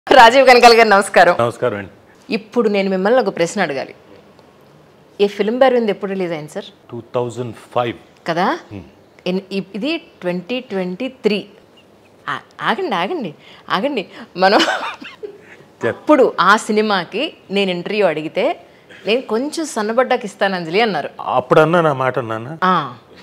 రాజీవ్ కనకాల గారు నమస్కారం నమస్కారం అండి ఇప్పుడు నేను మిమ్మల్ని ఒక ప్రశ్న అడగాలి ఈ ఫిల్మ్ బర్వింది ఎప్పుడు రిలీజ్ అయింది సార్ టూ థౌజండ్ ఫైవ్ కదా ఎన్- ఇ- ఇది ట్వంటీ ట్వంటీ త్రీ ఆగండి ఆగండి ఆగండి మనం అప్పుడు ఆ సినిమాకి నేను ఇంటర్వ్యూ అడిగితే నేను కొంచెం సన్నబడ్డాకి ఇస్తాను అంజలి అన్నారు అప్పుడు అన్నా నా మాట అన్నానా ఆ.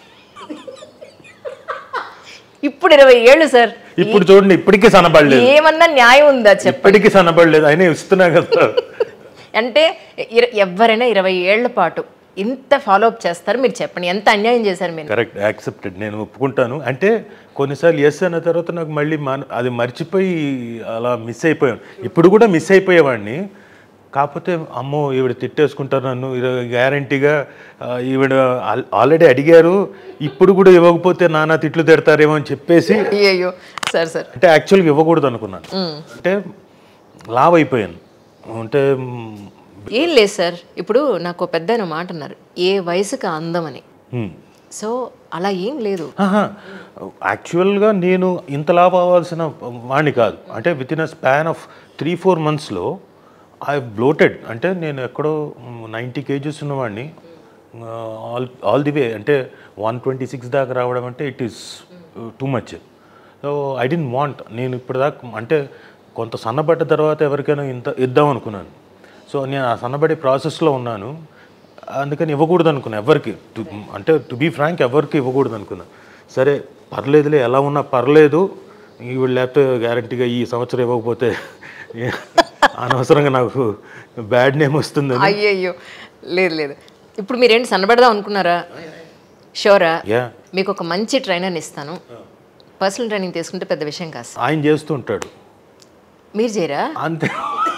ఇప్పుడు ఇరవై ఏళ్ళు సార్ ఇప్పుడు చూడండి ఇప్పటికీ సనబడలేదు ఏమన్నా న్యాయం ఉందా చెప్ప ఇప్పటికీ సనబడలేదు అయినా ఇస్తున్నా కదా అంటే ఇర- ఎవరైనా ఇరవై ఏళ్ల పాటు ఇంత ఫాలో అప్ చేస్తారు మీరు చెప్పండి ఎంత అన్యాయం చేశారు మీరు కరెక్ట్ యాక్సెప్టెడ్ నేను ఒప్పుకుంటాను అంటే కొన్నిసార్లు ఎస్ అన్న తర్వాత నాకు మళ్ళీ మన అది మర్చిపోయి అలా మిస్ అయిపోయాను ఇప్పుడు కూడా మిస్ అయిపోయేవాడిని కాకపోతే అమ్మో ఈవిడ తిట్టేసుకుంటారు నన్ను గ్యారంటీగా ఈవిడ ఆల్రెడీ అడిగారు ఇప్పుడు కూడా ఇవ్వకపోతే నానా తిట్లు తిడతారేమో అని చెప్పేసి అయ్యో సార్ సార్ అంటే యాక్చువల్గా ఇవ్వకూడదు అనుకున్నాను అంటే లావ్ అయిపోయాను అంటే మ్, ఏం లేదు సార్ ఇప్పుడు నాకు ఓ పెద్ద ఆయన మాట అన్నారు ఏ వయసుకి అందం అని మ్. సో అలా ఏం లేదు ఆహా. యాక్చువల్గా నేను ఇంత లాభ అవ్వాల్సిన వాడిని కాదు అంటే within a span of three four మంత్స్లో ఐ బ్లోటెడ్ అంటే నేను ఎక్కడో నైంటీ కేజీస్ ఉన్నవాడిని ఆల్ ఆల్ ది వే అంటే వన్ ట్వంటీ సిక్స్ దాకా రావడం అంటే it is too much so I don't want నేను ఇప్పుడు దాకా అంటే కొంత సన్నబడ్డ తర్వాత ఎవరికైనా ఇంత ఇద్దాం అనుకున్నాను సో నేను ఆ సన్నబడే ప్రాసెస్లో ఉన్నాను అందుకని ఇవ్వకూడదు అనుకున్నా ఎవరికి టు- అంటే టు బీ ఫ్రాంక్ ఎవరికి ఇవ్వకూడదు అనుకున్నా సరే పర్లేదులే ఎలా ఉన్నా పర్లేదు ఈవిడ లేకపోతే గ్యారంటీగా ఈ సంవత్సరం ఇవ్వకపోతే అనవసరంగా నాకు బ్యాడ్ నేమ్ వస్తుందని అయ్యయ్యో లేదు లేదు ఇప్పుడు మీరేంటి సన్నబడదాం అనుకున్నారా షోరా యా మీకు ఒక మంచి ట్రైనర్ని ఇస్తాను పర్సనల్ ట్రైనింగ్ తీసుకుంటే పెద్ద విషయం కాదు సార్. ఆయన చేస్తూ ఉంటాడు మీరు చేయరా అంతే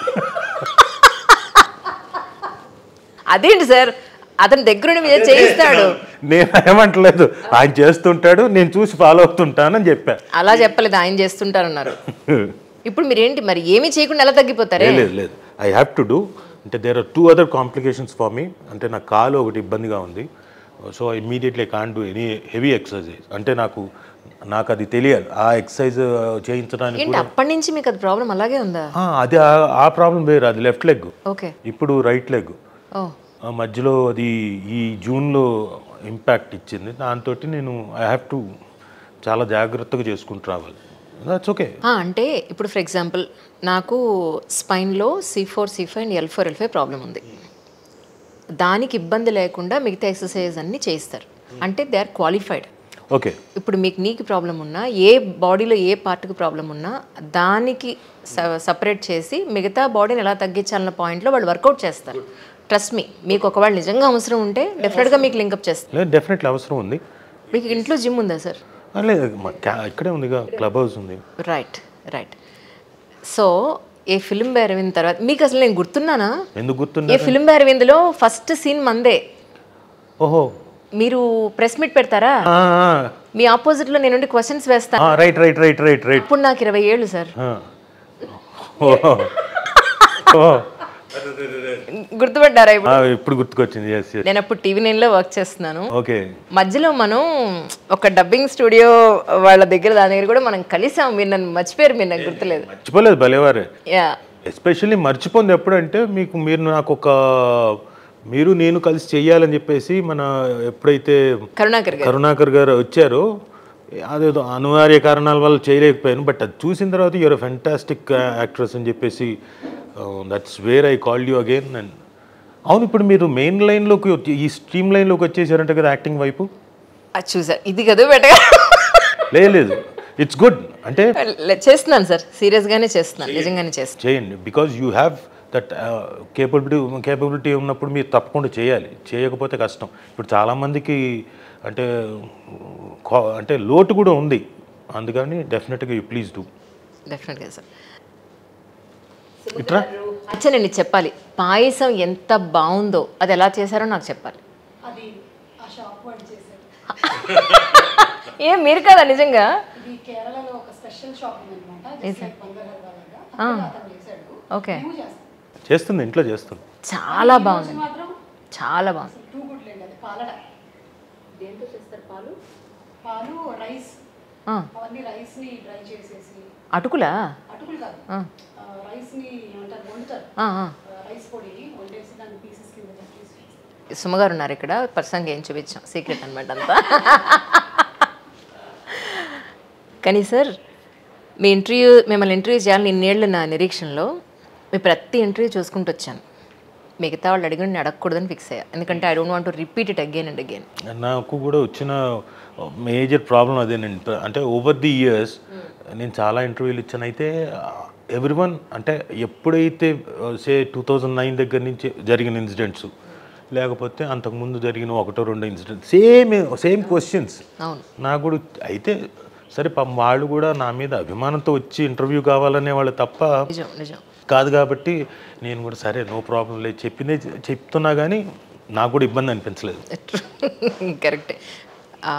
అదేంటి సార్ అతని దగ్గరుండి మీరు చేయిస్తాడు నేను ఏమంటలేదు ఆయన చేస్తుంటాడు నేను చూసి ఫాలో అవుతుంటానని చెప్పా అలా చెప్పలేదు ఆయన చేస్తుంటారన్నారు ఇప్పుడు మీరేంటి మరి ఏమీ చేయకుండా ఎలా తగ్గిపోతారే లేదు లేదు లేదు ఐ హ్యావ్ టు డూ అంటే there are two other complications for me అంటే నా కాలు ఒకటి ఇబ్బందిగా ఉంది so immediately can do any heavy exercise అంటే నాకు నాకు అది తెలియాలి ఆ ఎక్సర్సైజ్ చేయించడానికి ఏంటి అప్పటి నుంచి మీకు అది ప్రాబ్లం అలాగే ఉందా ఆ, అది ఆ- ఆ ప్రాబ్లం వేరు అది లెఫ్ట్ లెగ్ ఓకే ఇప్పుడు రైట్ లెగ్ ఓ మధ్యలో అది ఈ జూన్లో ఇంపాక్ట్ ఇచ్చింది దాంతో నేను ఐ హ్యావ్ టు చాలా జాగ్రత్తగా చేసుకుంటూ రావాలి దట్స్ ఓకే ఆ, అంటే ఇప్పుడు ఫర్ ఎగ్జాంపుల్ నాకు స్పైన్లో C four C five and L four L five problem ఉంది దానికి ఇబ్బంది లేకుండా మిగతా ఎక్సర్సైజ్ అన్ని చేయిస్తారు అంటే దే ఆర్ క్వాలిఫైడ్ ఓకే ఇప్పుడు మీకు నీకు ప్రాబ్లం ఉన్నా ఏ బాడీలో ఏ పార్ట్కి ప్రాబ్లం ఉన్నా దానికి సపరేట్ చేసి మిగతా బాడీని ఎలా తగ్గించాలన్న పాయింట్లో వాళ్ళు వర్కౌట్ చేస్తారు ట్రస్ట్ మీ మీకు ఒకవేళ నిజంగా అవసరం ఉంటే డెఫినెట్గా మీకు లింకప్ చేస్తారు లేదు డెఫినెట్లీ అవసరం ఉంది మీకు ఇంట్లో జిమ్ ఉందా సార్ ఆ, లేదు మా క్యా- ఇక్కడే ఉందిగా క్లబ్ హౌస్ ఉంది right right so A film Aravind తర్వాత మీకు అసలు నేను గుర్తున్నానా ఎందుకు ఏ గుర్తున్నా ఫిల్మ్ అరవింద్లో ఫస్ట్ సీన్ మందే ఓహో మీరు ప్రెస్ మీట్ పెడతారా మీ ఆపోజిట్లో నేను క్వశ్చన్స్ వేస్తాను right right right right right ఇప్పుడు నాకు ఇరవై ఏళ్ళు సార్ గుర్తుపడ్డారా ఇప్పుడు ఇప్పుడు గుర్తుకొచ్చింది ఎస్ ఎస్ నేను అప్పుడు టీవీ నైన్లో వర్క్ చేస్తున్నాను ఓకే మధ్యలో మనం ఒక డబ్బింగ్ స్టూడియో వాళ్ళ దగ్గర దాని దగ్గర కూడా మనం కలిసాం మీరు నన్ను మర్చిపోయారు మీరు నాకు గుర్తులేదు మర్చిపోలేదు భలేవారే యా ఎస్పెషల్లీ మర్చిపోయింది ఎప్పుడంటే మీకు మీరు నాకు ఒక మీరు నేను కలిసి చెయ్యాలని చెప్పేసి మన ఎప్పుడైతే కరుణాకర్ గారు కరుణాకర్ గారు వచ్చారో అదేదో అనివార్య కారణాల వల్ల చేయలేకపోయాను బట్ అది చూసిన తర్వాత యూఆర్ ఫెంటాస్టిక్ యాక్ట్రెస్ అని చెప్పేసి that's where I call you again and అవును ఇప్పుడు మీరు మెయిన్ లైన్లోకి వచ్చి- ఈ స్ట్రీమ్ లైన్లోకి వచ్చేసారంట కదా యాక్టింగ్ వైపు అది చూసారు ఇది కదా బెటగా లేదు లేదు ఇట్స్ గుడ్ అంటే చేస్తున్నాను సార్ సీరియస్గానే చేస్తున్నాను నిజంగానే చేస్తున్నాను చేయండి because you have that capability capability ఉన్నప్పుడు మీరు తప్పకుండా చేయాలి చేయకపోతే కష్టం ఇప్పుడు చాలామందికి అంటే కా- అంటే లోటు కూడా ఉంది అందుకని డెఫినెట్గా యూ ప్లీజ్ డూ డెఫినెట్గా సార్ ఇట్రా అచ్చా నేను ఇది చెప్పాలి పాయసం ఎంత బాగుందో అది ఎలా చేశారో నాకు చెప్పాలి అది ఆ షాప్ వాడు చేశారు ఏ మీరు కదా నిజంగా ఇది కేరళలో ఒక స్పెషల్ షాప్ ఉందన్నమాట బంగారు హల్వాలాగా అక్కడ అతను చేశాడు ఓకే మేము చేస్తాం చేస్తుంది ఇంట్లో చేస్తుంది చాలా బాగుంది మాత్రం చాలా బాగుంది టూ గుడ్ లేండి అది పాలడ దేంతో చేస్తారు పాలు పాలు రైస్ ఆ, అవన్నీ రైస్ ని డ్రై చేసేసి అటుకులా అటుకులు కాదు ఆ, ఆ, రైస్ని ఏమంటారు వండుతారు ఆ, ఆ. ఆ, రైస్ పొడిని వండేసి దాన్ని పీసెస్ కింద చేసి సుమగారు ఉన్నారు ఇక్కడ పర్సనల్గా ఏం చూపించాం సీక్రెట్ అనమాట అంతా కానీ సార్ మీ ఇంటర్వ్యూ మిమ్మల్ని ఇంటర్వ్యూ చేయాలని ఇన్నేళ్ళు నా నిరీక్షణలో మీ ప్రతి ఇంటర్వ్యూ చూసుకుంటూ వచ్చాను మిగతా వాళ్ళు అడిగిన నేను అడగకూడదని ఫిక్స్ అయ్యా ఎందుకంటే I don't want to repeat it again and again నాకు కూడా వచ్చిన మేజర్ ప్రాబ్లం అదేనండి అంటే ఓవర్ ది ఇయర్స్ నేను చాలా ఇంటర్వ్యూలు ఇచ్చాను అయితే ఎవ్రీ వన్ అంటే ఎప్పుడైతే సే టూ థౌజండ్ నైన్ దగ్గర నుంచి జరిగిన ఇన్సిడెంట్స్ లేకపోతే అంతకుముందు జరిగిన ఒకటో రెండో ఇన్సిడెంట్స్ సేమ్ సేమ్ క్వశ్చన్స్ అవును నాకు కూడా అయితే సరే పాపం వాళ్ళు కూడా నా మీద అభిమానంతో వచ్చి ఇంటర్వ్యూ కావాలనే వాళ్ళు తప్ప నిజం నిజం కాదు కాబట్టి నేను కూడా సరే నో ప్రాబ్లం లేదు చెప్పిందే చెప్తున్నా కానీ నాకు కూడా ఇబ్బంది అనిపించలేదు కరెక్టే ఆ,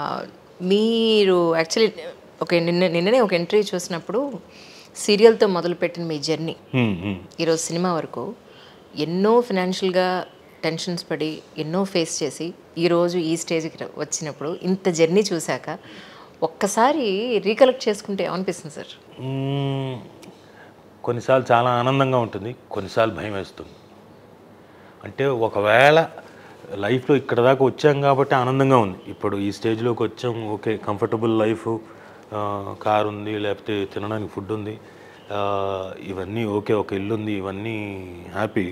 మీరు యాక్చువల్లీ ఒక నిన్న నిన్ననే ఒక ఇంటర్వ్యూ చూసినప్పుడు సీరియల్తో మొదలుపెట్టిన మీ జర్నీ హ్మ్, హ్మ్. ఈరోజు సినిమా వరకు ఎన్నో ఫినాన్షియల్గా టెన్షన్స్ పడి ఎన్నో ఫేస్ చేసి ఈరోజు ఈ స్టేజ్కి ర- వచ్చినప్పుడు ఇంత జర్నీ చూశాక ఒక్కసారి రీకలెక్ట్ చేసుకుంటే ఏమనిపిస్తుంది సార్ మ్మ్. కొన్నిసార్లు చాలా ఆనందంగా ఉంటుంది కొన్నిసార్లు భయం వేస్తుంది అంటే ఒకవేళ లైఫ్లో ఇక్కడ దాకా వచ్చాం కాబట్టి ఆనందంగా ఉంది ఇప్పుడు ఈ స్టేజ్లోకి వచ్చాం ఓకే కంఫర్టబుల్ లైఫ్ కార్ ఉంది లేకపోతే తినడానికి ఫుడ్ ఉంది ఆ, ఇవన్నీ ఓకే ఒక ఇల్లు ఉంది ఇవన్నీ హ్యాపీ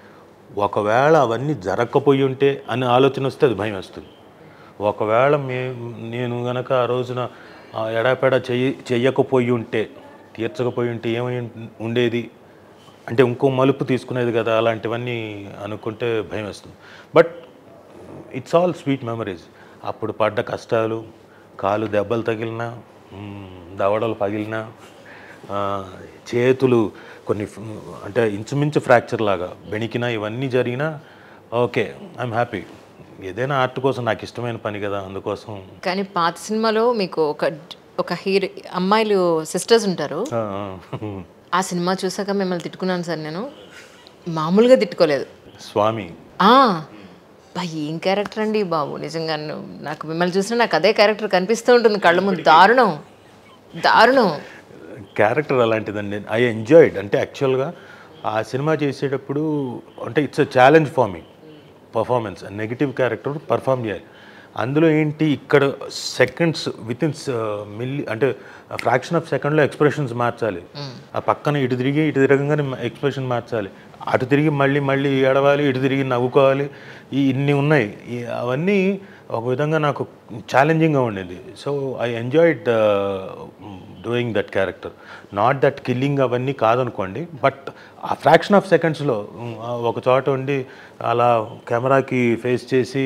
ఒకవేళ అవన్నీ జరగకపోయి ఉంటే అనే ఆలోచన వస్తే అది భయం వేస్తుంది ఒకవేళ మే నేను గనక ఆ రోజున ఆ, ఎడాపెడా చెయ్యి చెయ్యకపోయి ఉంటే తీర్చకపోయి ఉంటే ఏమై ఉం- ఉండేది అంటే ఇంకో మలుపు తీసుకునేది కదా అలాంటివన్నీ అనుకుంటే భయం వేస్తుంది but it's all sweet memories అప్పుడు పడ్డ కష్టాలు కాలు దెబ్బలు తగిలినా మ్, దవడలు పగిలినా ఆ, చేతులు కొన్ని ఫ్- అంటే ఇంచుమించు ఫ్రాక్చర్ లాగా బెణికినా ఇవన్నీ జరిగినా ఓకే ఐఎమ్ హ్యాపీ ఏదైనా ఆర్ట్ కోసం నాకు ఇష్టమైన పని కదా అందుకోసం కానీ పాత సినిమాలో మీకు ఒక ఒక హీరో అమ్మాయిలు సిస్టర్స్ ఉంటారు ఆ, ఆ సినిమా చూసాక మిమ్మల్ని తిట్టుకున్నాను సార్ నేను మామూలుగా తిట్టుకోలేదు స్వామి ఆ, బా ఏం క్యారెక్టర్ అండి బాబు నిజంగా ను- నాకు మిమ్మల్ని చూసినా నాకు అదే క్యారెక్టర్ కనిపిస్తూ ఉంటుంది కళ్ళ ముందు దారుణం దారుణం క్యారెక్టర్ అలాంటిదండి ఐ ఎంజాయిడ్ అంటే యాక్చువల్గా ఆ సినిమా చేసేటప్పుడు అంటే it's a challenge for me performance negative character perform చేయాలి అందులో ఏంటి ఇక్కడ సెకండ్స్ విత్ ఇన్ మిల్లీ అంటే ఫ్రాక్షన్ ఆఫ్ సెకండ్లో ఎక్స్ప్రెషన్స్ మార్చాలి ఆ పక్కన ఇటు తిరిగి ఇటు తిరగంగానే ఎక్స్ప్రెషన్ మార్చాలి అటు తిరిగి మళ్ళీ మళ్ళీ ఏడవాలి ఇటు తిరిగి నవ్వుకోవాలి ఈ ఇన్ని ఉన్నాయి ఈ అవన్నీ ఒక విధంగా నాకు ఛాలెంజింగ్గా ఉండేది so I enjoyed doing that character not that killing అవన్నీ కాదనుకోండి బట్ ఆ ఫ్రాక్షన్ ఆఫ్ సెకండ్స్లో ఒక చోట ఉండి అలా కెమెరాకి ఫేస్ చేసి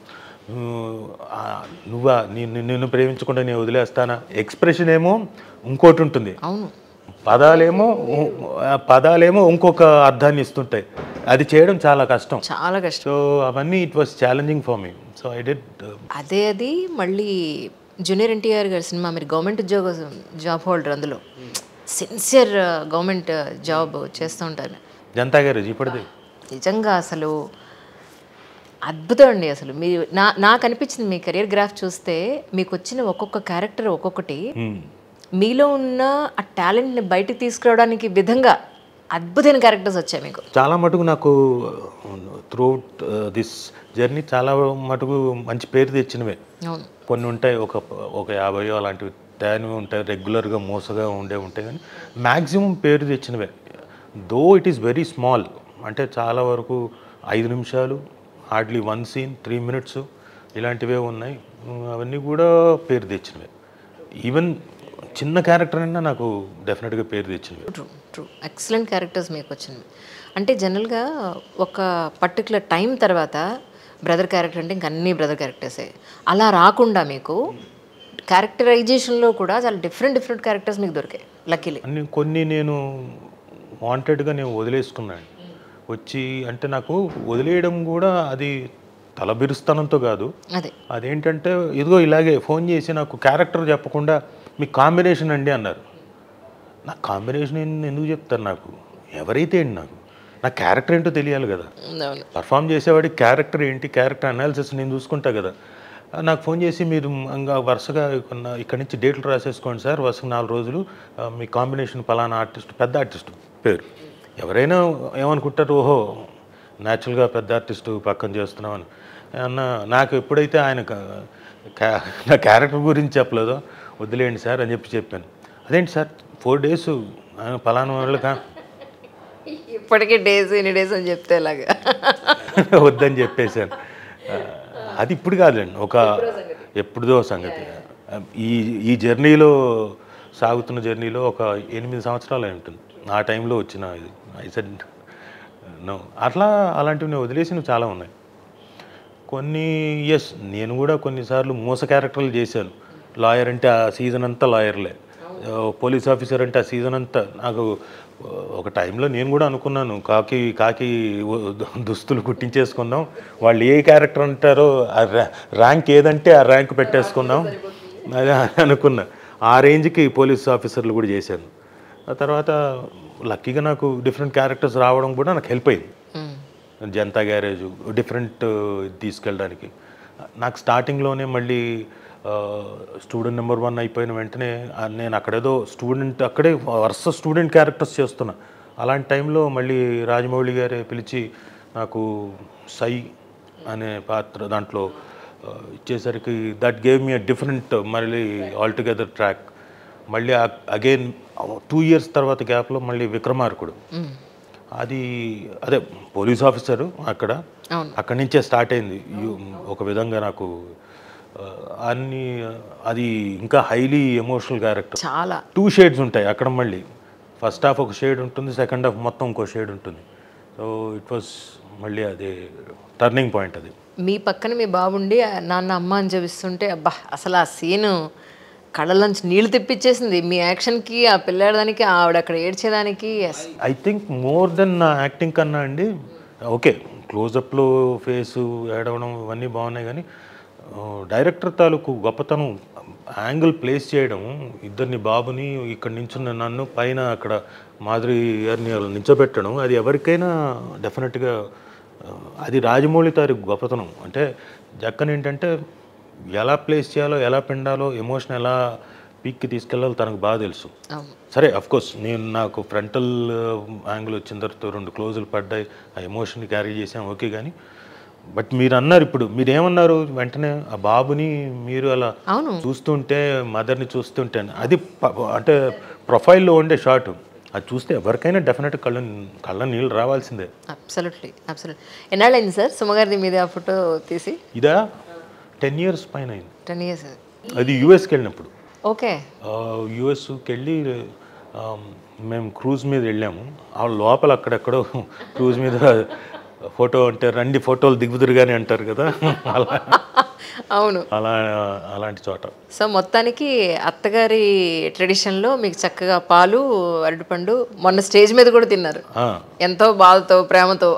"ఉమ్, ఆ, నువ్వా నిన్ను నిన్ను ప్రేమించకుండా నేను వదిలేస్తానా ఎక్స్ప్రెషన్ ఏమో ఇంకోటి ఉంటుంది అవును పదాలేమో ఆ పదాలేమో ఇంకొక అర్థాన్ని ఇస్తుంటాయి అది చేయడం చాలా కష్టం చాలా కష్టం సో అవన్నీ it was challenging for me so I did అదే అది మళ్ళీ జూనియర్ ఎన్టీఆర్ గారి సినిమా మీరు గవర్నమెంట్ ఉద్యోగ జాబ్ హోల్డర్ అందులో సిన్సియర్ గవర్నమెంట్ జాబ్ చేస్తూ ఉంటారు జనతా గ్యారేజ్ ఇప్పటిది నిజంగా అసలు అద్భుతం అండి అసలు మీరు నా నాకు అనిపించింది మీ కెరియర్ గ్రాఫ్ చూస్తే మీకు వచ్చిన ఒక్కొక్క క్యారెక్టర్ ఒక్కొక్కటి మీలో ఉన్న ఆ టాలెంట్ని బయటికి తీసుకురావడానికి విధంగా అద్భుతమైన క్యారెక్టర్స్ వచ్చాయి మీకు చాలా మటుకు నాకు త్రూఅవుట్ దిస్ జర్నీ చాలా మటుకు మంచి పేరు తెచ్చినవే అవును కొన్ని ఉంటాయి ఒక ఒక యాభైయో అలాంటివి తేనివి ఉంటాయి రెగ్యులర్గా మోసగా ఉండే ఉంటాయి కానీ మ్యాక్సిమం పేరు తెచ్చినవే though it is very small అంటే చాలా వరకు ఐదు నిమిషాలు hardly one scene three minutes ఇలాంటివే ఉన్నాయి అవన్నీ కూడా పేరు తెచ్చినవే ఈవెన్ చిన్న క్యారెక్టర్ అయినా నాకు డెఫినెట్గా పేరు తెచ్చినవి ట్రూ ట్రూ ఎక్సలెంట్ క్యారెక్టర్స్ మీకు వచ్చినవి అంటే జనరల్గా ఒక పర్టికులర్ టైం తర్వాత బ్రదర్ క్యారెక్టర్ అంటే ఇంక అన్ని బ్రదర్ క్యారెక్టర్సే అలా రాకుండా మీకు క్యారెక్టరైజేషన్లో కూడా చాలా డిఫరెంట్ డిఫరెంట్ క్యారెక్టర్స్ మీకు దొరికాయి లక్కీలీ అన్ని కొన్ని నేను వాంటెడ్గా నేను వదిలేసుకున్నాను వచ్చి అంటే నాకు వదిలేయడం కూడా అది తలబిరుస్తానంతో కాదు అదే అదేంటంటే ఇదిగో ఇలాగే ఫోన్ చేసి నాకు క్యారెక్టర్ చెప్పకుండా మీ కాంబినేషన్ అండి అన్నారు నాకు కాంబినేషన్ ఏంటి ఎందుకు చెప్తారు నాకు ఎవరైతే ఏంటి నాకు నా క్యారెక్టర్ ఏంటో తెలియాలి కదా అవును పర్ఫామ్ చేసేవాడి క్యారెక్టర్ ఏంటి క్యారెక్టర్ అనాలిసిస్ నేను చూసుకుంటా కదా నాకు ఫోన్ చేసి మీరు ఇంకా వరుసగా కొన్న- ఇక్కడి నుంచి డేట్లు రాసేసుకోండి సార్ వరుసగా నాలుగు రోజులు ఆ, మీ కాంబినేషన్ పలానా ఆర్టిస్ట్ పెద్ద ఆర్టిస్ట్ పేరు ఎవరైనా ఏమనుకుంటారు ఓహో న్యాచురల్గా పెద్ద ఆర్టిస్టు పక్కన చేస్తున్నామని అన్న నాకు ఎప్పుడైతే ఆయన క- క్యా- నా క్యారెక్టర్ గురించి చెప్పలేదో వదిలేయండి సార్ అని చెప్పి చెప్పాను అదేంటి సార్ ఫోర్ డేస్ పలానా వాళ్ళకా ఇప్పటికే డేస్ ఎన్ని డేస్ అని చెప్తే ఇలాగా వద్దని చెప్పేశాను ఆ, అది ఇప్పుడు కాదండి ఒక ఎప్పుడుదో సంగతి ఈ ఈ జర్నీలో సాగుతున్న జర్నీలో ఒక ఎనిమిది సంవత్సరాలు అయి ఉంటుంది ఆ టైంలో వచ్చిన ఇది ఐ సెడ్ నో అట్లా అలాంటివి నేను వదిలేసినవి చాలా ఉన్నాయి కొన్ని ఎస్ నేను కూడా కొన్నిసార్లు మోస క్యారెక్టర్లు చేశాను లాయర్ అంటే ఆ సీజన్ అంతా లాయర్లే పోలీస్ ఆఫీసర్ అంటే ఆ సీజన్ అంతా నాకు ఒక టైంలో నేను కూడా అనుకున్నాను కాకి కాకి దుస్తులు కుట్టించేసుకుందాం వాళ్ళు ఏ క్యారెక్టర్ అంటారో ఆ ర్యా- ర్యాంక్ ఏదంటే ఆ ర్యాంక్ పెట్టేసుకుందాం అదే అనుకున్నా ఆ రేంజ్కి పోలీస్ ఆఫీసర్లు కూడా చేశాను ఆ తర్వాత లక్కీగా నాకు డిఫరెంట్ క్యారెక్టర్స్ రావడం కూడా నాకు హెల్ప్ అయింది జనతా గ్యారేజ్ డిఫరెంట్ తీసుకెళ్ళడానికి నాకు స్టార్టింగ్లోనే మళ్ళీ స్టూడెంట్ నెంబర్ వన్ అయిపోయిన వెంటనే ఆ, నేను అక్కడేదో స్టూడెంట్ అక్కడే వరుస స్టూడెంట్ క్యారెక్టర్స్ చేస్తున్నా అలాంటి టైంలో మళ్ళీ రాజమౌళి గారే పిలిచి నాకు సై అనే పాత్ర దాంట్లో ఆ, ఇచ్చేసరికి that gave me a different మళ్ళీ ఆల్టుగెదర్ ట్రాక్ మళ్ళీ అగైన్ టూ ఇయర్స్ తర్వాత గ్యాప్లో మళ్ళీ విక్రమార్కుడు అది అదే పోలీస్ ఆఫీసరు అక్కడ అవును. అక్కడి నుంచే స్టార్ట్ అయింది యు- ఒక విధంగా నాకు ఆ, అన్ని అది ఇంకా హైలీ ఎమోషనల్ క్యారెక్టర్ చాలా టూ షేడ్స్ ఉంటాయి అక్కడ మళ్ళీ ఫస్ట్ హాఫ్ ఒక షేడ్ ఉంటుంది సెకండ్ హాఫ్ మొత్తం ఇంకో షేడ్ ఉంటుంది సో ఇట్ వాస్ మళ్ళీ అదే టర్నింగ్ పాయింట్ అది మీ పక్కన మీ బాబుండి ఆ నాన్న అమ్మ అని చూపిస్తుంటే అబ్బా అసలు ఆ సీను కళ్ళలోంచి నీళ్లు తెప్పించేసింది మీ యాక్షన్కి ఆ పిల్లాడదానికి ఆవిడ అక్కడ ఏడ్చేదానికి అస్- ఐ థింక్ మోర్ దెన్ నా యాక్టింగ్ కన్నా అండి ఓకే క్లోజప్లో ఫేసు ఏడవడం ఇవన్నీ బాగున్నాయి కానీ డైరెక్టర్ తాలూకు గొప్పతనం యాంగిల్ ప్లేస్ చేయడం ఇద్దరిని బాబుని ఇక్కడ నించున్న నన్ను పైన అక్కడ మాధురి గారిని అలా నించోబెట్టడం అది ఎవరికైనా డెఫినెట్గా అది రాజమౌళి తాలూకు గొప్పతనం అంటే జక్కన్ ఏంటంటే ఎలా ప్లేస్ చేయాలో ఎలా పిండాలో ఎమోషన్ ఎలా పీక్కి తీసుకెళ్ళాలో తనకు బాగా తెలుసు అవును సరే అఫ్ కోర్స్ నేను నాకు ఫ్రంటల్ యాంగిల్ వచ్చిన తర్వాత రెండు క్లోజులు పడ్డాయి ఆ ఎమోషన్ క్యారీ చేసాం ఓకే కానీ బట్ మీరు అన్నారు ఇప్పుడు మీరు ఏమన్నారు వెంటనే ఆ బాబుని మీరు అలా అవును చూస్తుంటే మదర్ని చూస్తుంటే అని. అది ప- అంటే ప్రొఫైల్లో ఉండే షాట్ అది చూస్తే ఎవరికైనా డెఫినెట్ కళ్ళ కళ్ళ నీళ్ళు రావాల్సిందే అబ్సల్యూట్లీ అబ్సల్యూట్ ఎన్నాళ్ళైంది సార్ సుమగారిది మీద ఆ ఫోటో తీసి ఇదా టెన్ ఇయర్స్ పైన అయింది టెన్ ఇయర్స్ అది యూఎస్కి వెళ్ళినప్పుడు ఓకే యుఎస్కి వెళ్ళి ఆ, మేము క్రూజ్ మీద వెళ్ళాము ఆ లోపల అక్కడెక్కడో క్రూజ్ మీద ఫోటో అంటే రండి ఫోటోలు దిగుదురుగానే అంటారు కదా అలా అవును అలా అలాంటి చోట సో మొత్తానికి అత్తగారి ట్రెడిషన్లో మీకు చక్కగా పాలు అరటిపండు మొన్న స్టేజ్ మీద కూడా తిన్నారు ఆ, ఎంతో బాధతో ప్రేమతో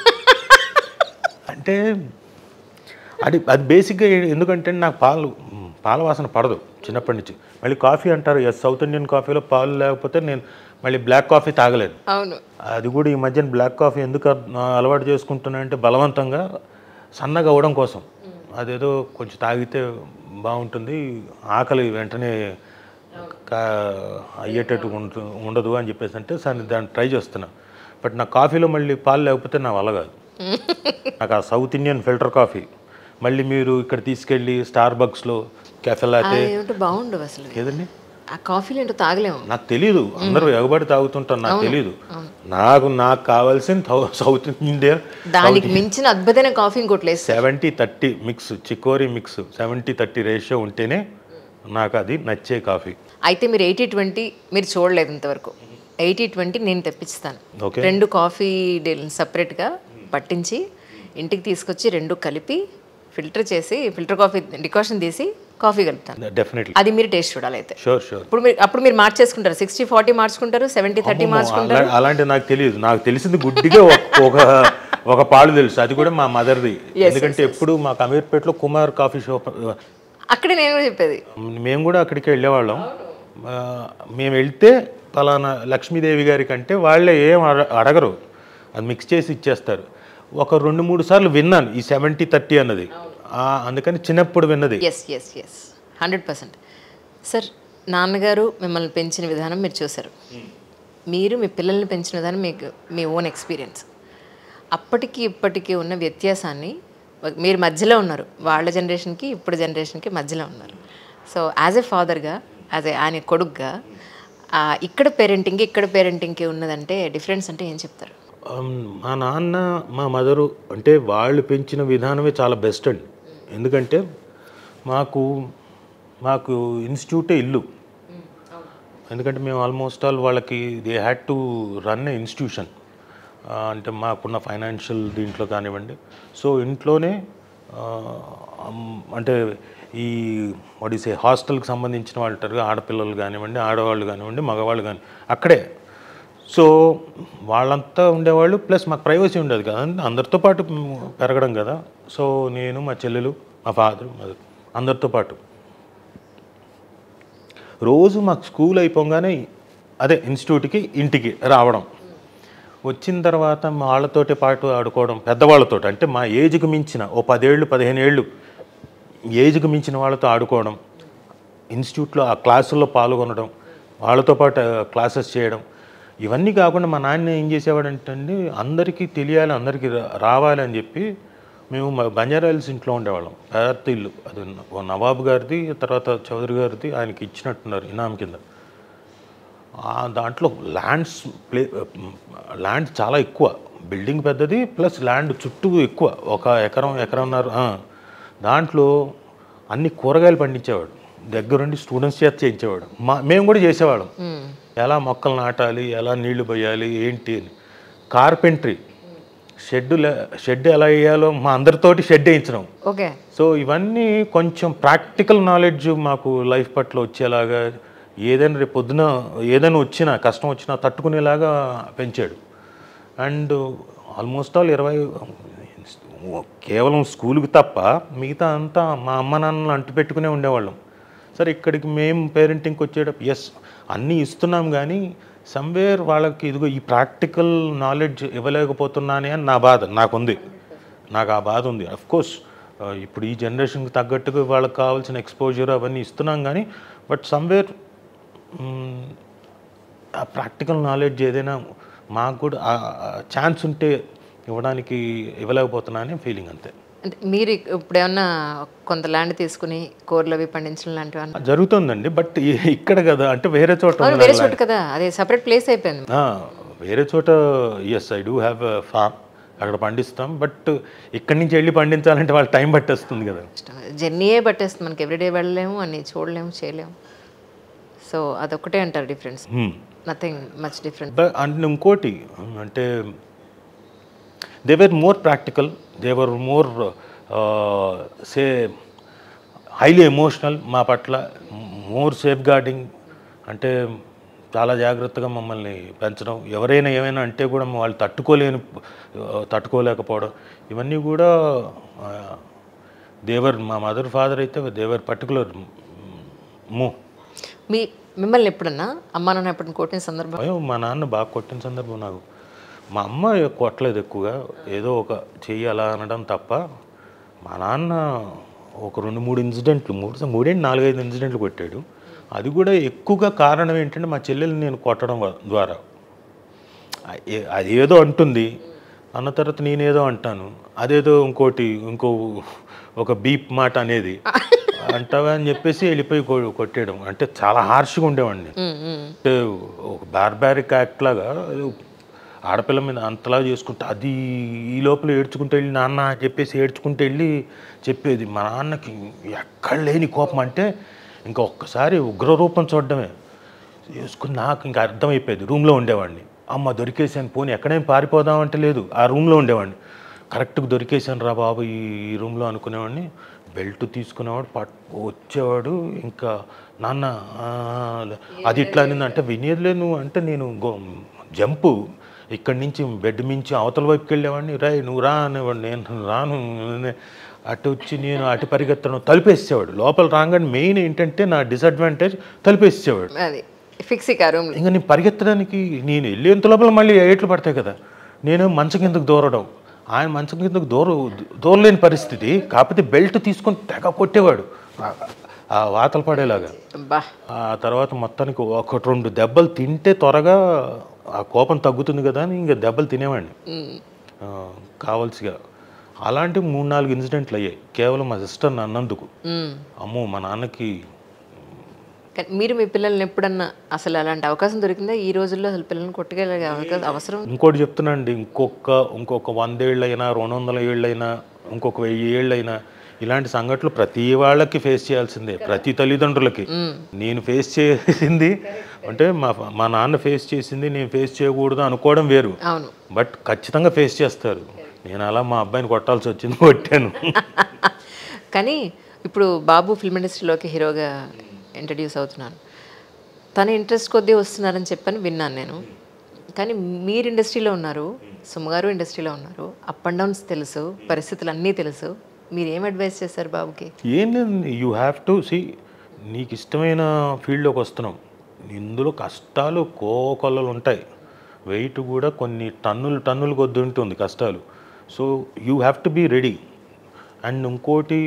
అంటే అది అది బేసిక్గా ఎందుకంటే నాకు పాలు మ్, పాల వాసన పడదు చిన్నప్పటి నుంచి మళ్ళీ కాఫీ అంటారు ఎస్ సౌత్ ఇండియన్ కాఫీలో పాలు లేకపోతే నేను మళ్ళీ బ్లాక్ కాఫీ తాగలేను అవును అది కూడా ఈ మధ్యన బ్లాక్ కాఫీ ఎందుకు అ- అలవాటు చేసుకుంటున్నానంటే బలవంతంగా సన్నగా అవ్వడం కోసం అదేదో కొంచెం తాగితే బాగుంటుంది ఆకలి వెంటనే కా అయ్యేటట్టు ఉంటు ఉండదు అని చెప్పేసి అంటే సరే దాన్ని ట్రై చేస్తున్నా బట్ నా కాఫీలో మళ్ళీ పాలు లేకపోతే నా వల్ల కాదు నాకు ఆ సౌత్ ఇండియన్ ఫిల్టర్ కాఫీ మళ్ళీ మీరు ఇక్కడ తీసుకెళ్ళి స్టార్ బక్స్లో కెఫే లాతే ఏమిటో బాగుండు అసలు ఏదండి ఆ కాఫీలు ఏంటో తాగలేము నాకు తెలీదు అందరూ ఎగబడి తాగుతుంటారు నాకు తెలీదు నాకు నాకు కావాల్సిన థౌ- సౌత్ ఇండియా దానికి మించిన అద్భుతమైన కాఫీ ఇంకోటి లేదు seventy thirty mix chicory mix seventy thirty ratio ఉంటేనే నాకు అది నచ్చే కాఫీ అయితే మీరు ఎయిటీ ట్వంటీ మీరు చూడలేదు ఇంతవరకు ఎయిటీ ట్వంటీ నేను తెప్పిస్తాను ఓకే రెండు కాఫీ సపరేట్గా పట్టించి ఇంటికి తీసుకొచ్చి రెండు కలిపి ఫిల్టర్ చేసి ఫిల్టర్ కాఫీ డికాషన్ తీసి కాఫీ కలుపుతాను డెఫినెట్లీ అది మీరు టేస్ట్ చూడాలి అయితే షూర్ షూర్ ఇప్పుడు మీరు అప్పుడు మీరు మార్చేసుకుంటారు సిక్స్టీ ఫార్టీ మార్చుకుంటారు సెవెంటీ థర్టీ మార్చుకుంటారు అలాంటి నాకు తెలియదు నాకు తెలిసింది గుడ్డిగా ఒక- ఒక ఒక పాలు తెలుసు అది కూడా మా మదర్ది ఎందుకంటే ఎప్పుడు మాకు అమీర్పేటలో కుమార్ కాఫీ షాప్ అక్కడే నేను కూడా చెప్పేది మేము కూడా అక్కడికి వెళ్ళేవాళ్ళం ఆ, మేము వెళ్తే పలానా లక్ష్మీదేవి గారి కంటే వాళ్ళే ఏం అడ- అడగరు అది మిక్స్ చేసి ఇచ్చేస్తారు ఒక రెండు మూడు సార్లు విన్నాను ఈ సెవెంటీ థర్టీ అన్నది ఆ, అందుకని చిన్నప్పుడు విన్నది yes yes yes hundred percent sir నాన్నగారు మిమ్మల్ని పెంచిన విధానం మీరు చూశారు మీరు మీ పిల్లల్ని పెంచిన విధానం మీకు మీ ఓన్ ఎక్స్పీరియన్స్ అప్పటికి ఇప్పటికి ఉన్న వ్యత్యాసాన్ని మీరు మధ్యలో ఉన్నారు వాళ్ళ జనరేషన్కి ఇప్పుడు జనరేషన్కి మధ్యలో ఉన్నారు సో యాజ్ ఎ ఫాదర్గా యాజ్ ఎ ఆయన కొడుగ్గా ఆ, ఇక్కడ పేరెంటింగ్కి ఇక్కడ పేరెంటింగ్కి ఉన్నదంటే డిఫరెన్స్ అంటే ఏం చెప్తారు Um, మా నాన్న మా మదరు అంటే వాళ్ళు పెంచిన విధానమే చాలా బెస్ట్ అండి ఎందుకంటే మాకు మాకు ఇన్స్టిట్యూటే ఇల్లు ఎందుకంటే మేము ఆల్మోస్ట్ ఆల్ వాళ్ళకి they had to run a institution అంటే మాకున్న ఫైనాన్షియల్ దీంట్లో కానివ్వండి సో ఇంట్లోనే ఆ, అమ్, అంటే ఈ ఒడిసే హాస్టల్కి సంబంధించిన వాళ్ళు ఉంటారు కదా, ఆడపిల్లలు కానివ్వండి ఆడవాళ్ళు కానివ్వండి మగవాళ్ళు కాని అక్కడే సో వాళ్ళంతా ఉండేవాళ్ళు ప్లస్ మాకు ప్రైవసీ ఉండేది కదా అందరితో పాటు మేము పెరగడం కదా సో నేను మా చెల్లెలు మా ఫాదర్ మదర్ అందరితో పాటు రోజు మాకు స్కూల్ అయిపోగానే అదే ఇన్స్టిట్యూట్కి ఇంటికి రావడం వచ్చిన తర్వాత మా వాళ్ళతోటి పాటు ఆడుకోవడం పెద్దవాళ్ళతో అంటే మా ఏజ్కి మించిన ఓ పదేళ్ళు పదిహేను ఏళ్ళు ఏజ్కి మించిన వాళ్ళతో ఆడుకోవడం ఇన్స్టిట్యూట్లో ఆ క్లాసుల్లో పాల్గొనడం వాళ్ళతో పాటు క్లాసెస్ చేయడం ఇవన్నీ కాకుండా మా నాన్న ఏం చేసేవాడంటే అండి అందరికీ తెలియాలి అందరికీ రా- రావాలి అని చెప్పి మేము మా బంజారాయిల్స్ ఇంట్లో ఉండేవాళ్ళం పెద్ద ఇల్లు అది ఓ నవాబు గారిది తర్వాత చౌదరి గారిది ఆయనకి ఇచ్చినట్టున్నారు ఇనాం కింద ఆ దాంట్లో ల్యాండ్స్ ప్లే ల్యాండ్ చాలా ఎక్కువ బిల్డింగ్ పెద్దది ప్లస్ ల్యాండ్ చుట్టూ ఎక్కువ ఒక ఎకరం ఎకరంన్నర ఆ. దాంట్లో అన్ని కూరగాయలు పండించేవాడు దగ్గరుండి స్టూడెంట్స్ చేత చేయించేవాడు మా మేము కూడా చేసేవాళ్ళం ఎలా మొక్కలు నాటాలి ఎలా నీళ్లు పోయాలి ఏంటి అని కార్పెంట్రీ షెడ్ షెడ్ ఎలా వేయాలో మా అందరితోటి షెడ్ వేయించడం ఓకే సో ఇవన్నీ కొంచెం ప్రాక్టికల్ నాలెడ్జ్ మాకు లైఫ్ పట్ల వచ్చేలాగా ఏదైనా రేపు పొద్దున ఏదైనా వచ్చినా కష్టం వచ్చినా తట్టుకునేలాగా పెంచాడు అండ్ ఆల్మోస్ట్ ఆల్ ఇరవై కేవలం స్కూల్కి తప్ప మిగతా అంతా మా అమ్మ నాన్నలు అంటు పెట్టుకునే ఉండేవాళ్ళం సరే ఇక్కడికి మేము పేరెంటింగ్కి వచ్చేటప్పుడు ఎస్ అన్నీ ఇస్తున్నాం కానీ సమ్వేర్ వాళ్ళకి ఇదిగో ఈ ప్రాక్టికల్ నాలెడ్జ్ ఇవ్వలేకపోతున్నానే అని నా బాధ నాకుంది నాకు ఆ బాధ ఉంది అఫ్ కోర్స్ ఇప్పుడు ఈ జనరేషన్కి తగ్గట్టుగా వాళ్ళకి కావాల్సిన ఎక్స్పోజర్ అవన్నీ ఇస్తున్నాం కానీ బట్ సమ్వేర్ ఆ ప్రాక్టికల్ నాలెడ్జ్ ఏదైనా మాకు కూడా ఛాన్స్ ఉంటే ఇవ్వడానికి ఇవ్వలేకపోతున్నా అనే ఫీలింగ్ అంతే అంటే మీరు ఇప్పుడు ఏమన్నా కొంత ల్యాండ్ తీసుకుని కూరలు అవి పండించడం లాంటివి అన్న జరుగుతుందండి బట్ ఇక్కడ కదా అంటే వేరే చోట అవును, ఉంది వేరే చోటు కదా అదే సపరేట్ ప్లేస్ అయిపోయింది ఆ, వేరే చోట yes I do have farm అక్కడ పండిస్తాం బట్ ఇక్కడి నుంచి వెళ్ళి పండించాలంటే వాళ్ళ టైం పట్టేస్తుంది కదా జర్నీయే పట్టేస్తుంది మనకి ఎవ్రీడే వెళ్ళలేము అని చూడలేము చేయలేము సో అదొక్కటే అంటారు difference Hmm. Nothing much different but and ఇంకోటి అంటే they were more practical they were more say highly emotional మా పట్ల మోర్ సేఫ్ గార్డింగ్ అంటే చాలా జాగ్రత్తగా మమ్మల్ని పెంచడం ఎవరైనా ఏమైనా అంటే కూడా వాళ్ళు తట్టుకోలేని ఆ, తట్టుకోలేకపోవడం ఇవన్నీ కూడా దేవర్ మా మదర్ ఫాదర్ అయితే దేవర్ పర్టికులర్ మూ మీ మిమ్మల్ని ఎప్పుడన్నా అమ్మా నాన్న ఎప్పుడన్నా కొట్టిన సందర్భం అయ్యో మా నాన్న బాగా కొట్టిన సందర్భం నాకు మా అమ్మ కొట్టలేదు ఎక్కువగా ఏదో ఒక చెయ్యి అలా అనడం తప్ప మా నాన్న ఒక రెండు మూడు ఇన్సిడెంట్లు మూడు మూడేంటి నాలుగైదు ఇన్సిడెంట్లు కొట్టాడు అది కూడా ఎక్కువగా కారణం ఏంటంటే మా చెల్లెల్ని నేను కొట్టడం వ- ద్వారా ఆ- ఏ- అది ఏదో అంటుంది అన్న తర్వాత నేనేదో అంటాను అదేదో ఇంకోటి ఇంకో ఒక బీప్ మాట అనేది అంటావా అని చెప్పేసి వెళ్ళిపోయి కొ- కొట్టేయడం అంటే చాలా హార్ష్గా ఉండేవాడిని అంటే ఒక బార్బారిక్ యాక్ట్ లాగా ఆడపిల్ల మీద అంతలా చేసుకుంటే అది ఈ లోపల ఏడ్చుకుంటూ వెళ్ళి నాన్న అని చెప్పేసి ఏడ్చుకుంటూ వెళ్ళి చెప్పేది మా నాన్నకి ఎక్కడ లేని కోపం అంటే ఇంకా ఒక్కసారి ఉగ్రరూపం చూడడమే చేసుకుని నాకు ఇంకా అర్థమైపోయేది రూమ్లో ఉండేవాడిని అమ్మ దొరికేసాను పోనీ ఎక్కడేం పారిపోదాం అంటే లేదు ఆ రూమ్లో ఉండేవాడిని కరెక్ట్గా దొరికేసాను రా బాబు ఈ ఈ రూమ్లో అనుకునేవాడిని బెల్ట్ తీసుకునేవాడు పట్ వచ్చేవాడు ఇంకా నాన్న ఆ, అది ఇట్లా అంటే వినేది లేదు నువ్వు అంటే నేను గో- జంపు ఇక్కడి నుంచి బెడ్ మించి అవతల వైపుకి వెళ్ళేవాడిని రాయ్ నువ్వు రా అనేవాడు నేను రాను నే- అటు వచ్చి నేను అటు పరిగెత్తడం తలుపేసేవాడు లోపల రాగానే మెయిన్ ఏంటంటే నా డిసడ్వాంటేజ్ తలుపేసేవాడు అది ఫిక్స్ ఇక రూమ్ ఇంకా నేను పరిగెత్తడానికి నేను వెళ్ళేంత లోపల మళ్ళీ ఏట్లు పడతాయి కదా నేను మంచం కిందకు దూరడం ఆయన మంచం కిందకు దూర దూరలేని పరిస్థితి కాకపోతే బెల్ట్ తీసుకొని తెగ కొట్టేవాడు ఆ- ఆ వాతలు పడేలాగా బా ఆ తర్వాత మొత్తానికి ఒకటి రెండు దెబ్బలు తింటే త్వరగా ఆ కోపం తగ్గుతుంది కదా అని ఇంకా దెబ్బలు తినేవాడిని ఆ, కావాల్సిగా అలాంటి మూడు నాలుగు ఇన్సిడెంట్లు అయ్యాయి కేవలం మా సిస్టర్ అన్నందుకు అమ్మో మా నాన్నకి కానీ మీరు మీ పిల్లల్ని ఎప్పుడన్నా అసలు అలాంటి అవకాశం దొరికిందా ఈ రోజుల్లో అసలు పిల్లల్ని కొట్టుకెళ్ళే అవకాశం అవసరం ఇంకోటి చెప్తున్నానండి ఇంకొక ఇంకొక వందేళ్ళైనా రెండు వందల ఏళ్ళైనా ఇంకొక వెయ్యి ఏళ్ళైనా ఇలాంటి సంఘటనలు ప్రతి వాళ్ళకి ఫేస్ చేయాల్సిందే ప్రతి తల్లిదండ్రులకి నేను ఫేస్ చేసింది అంటే మా మా నాన్న ఫేస్ చేసింది నేను ఫేస్ చేయకూడదు అనుకోవడం వేరు అవును బట్ ఖచ్చితంగా ఫేస్ చేస్తారు నేను అలా మా అబ్బాయిని కొట్టాల్సి వచ్చింది కొట్టాను కానీ ఇప్పుడు బాబు ఫిల్మ్ ఇండస్ట్రీలోకి హీరోగా ఇంట్రడ్యూస్ అవుతున్నాను తన ఇంట్రెస్ట్ కొద్దీ వస్తున్నారని చెప్పని విన్నాను నేను కానీ మీరు ఇండస్ట్రీలో ఉన్నారు సుమ్మగారు ఇండస్ట్రీలో ఉన్నారు అప్ అండ్ డౌన్స్ తెలుసు పరిస్థితులు అన్నీ తెలుసు మీరు ఏం అడ్వైస్ చేశారు బాబుకి ఏం లేదు యూ హ్యావ్ టు సి నీకు ఇష్టమైన ఫీల్డ్లోకి వస్తున్నాం ఇందులో కష్టాలు కోకొల్లలు ఉంటాయి వెయిట్ కూడా కొన్ని టన్నులు టన్నులు కొద్ది ఉంటుంది కష్టాలు so you have to be ready and ఇంకోటి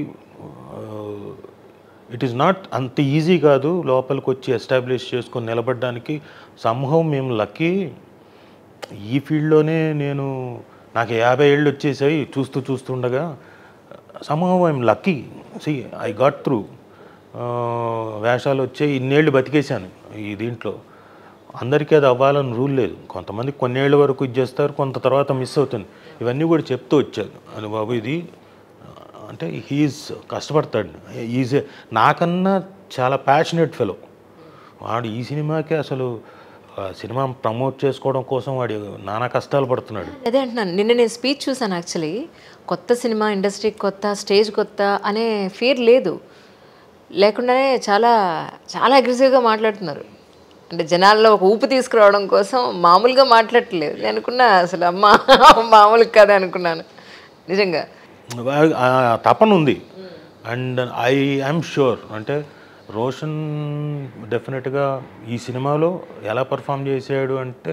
ఇట్ ఈస్ నాట్ అంత ఈజీ కాదు లోపలికి వచ్చి ఎస్టాబ్లిష్ చేసుకొని నిలబడడానికి సంభవం మేము లక్కీ ఈ ఫీల్డ్లోనే నేను నాకు యాభై ఏళ్ళు వచ్చేసాయి చూస్తూ చూస్తుండగా సమూహం I'm lucky see I got through వేషాలు వచ్చాయి ఇన్నేళ్ళు బతికేశాను ఈ దీంట్లో అందరికీ అది అవ్వాలని రూల్ లేదు కొంతమంది కొన్నేళ్ళ వరకు ఇది చేస్తారు కొంత తర్వాత మిస్ అవుతుంది ఇవన్నీ కూడా చెప్తూ వచ్చాను అని బాబు ఇది అంటే హీఈస్ కష్టపడతాడు ఈజ్ నాకన్నా చాలా ప్యాషనెట్ ఫెలో వాడు ఈ సినిమాకి అసలు ఆ సినిమా ప్రమోట్ చేసుకోవడం కోసం వాడు నానా కష్టాలు పడుతున్నాడు అదే అంటున్నాను నిన్న నేను స్పీచ్ చూసాను యాక్చువల్లీ కొత్త సినిమా ఇండస్ట్రీ కొత్త స్టేజ్ కొత్త అనే ఫీర్ లేదు లేకుండానే చాలా చాలా అగ్రెసివ్గా మాట్లాడుతున్నారు అంటే జనాల్లో ఒక ఊపు తీసుకురావడం కోసం మామూలుగా మాట్లాడట్లేదు నేను అనుకున్నా అసలు అమ్మ మామూలు కదా అనుకున్నాను నిజంగా వా- ఆ తపన ఉంది అండ్ ఐ ఐఎమ్ షూర్ అంటే రోషన్ డెఫినెట్గా ఈ సినిమాలో ఎలా పర్ఫామ్ చేశాడు అంటే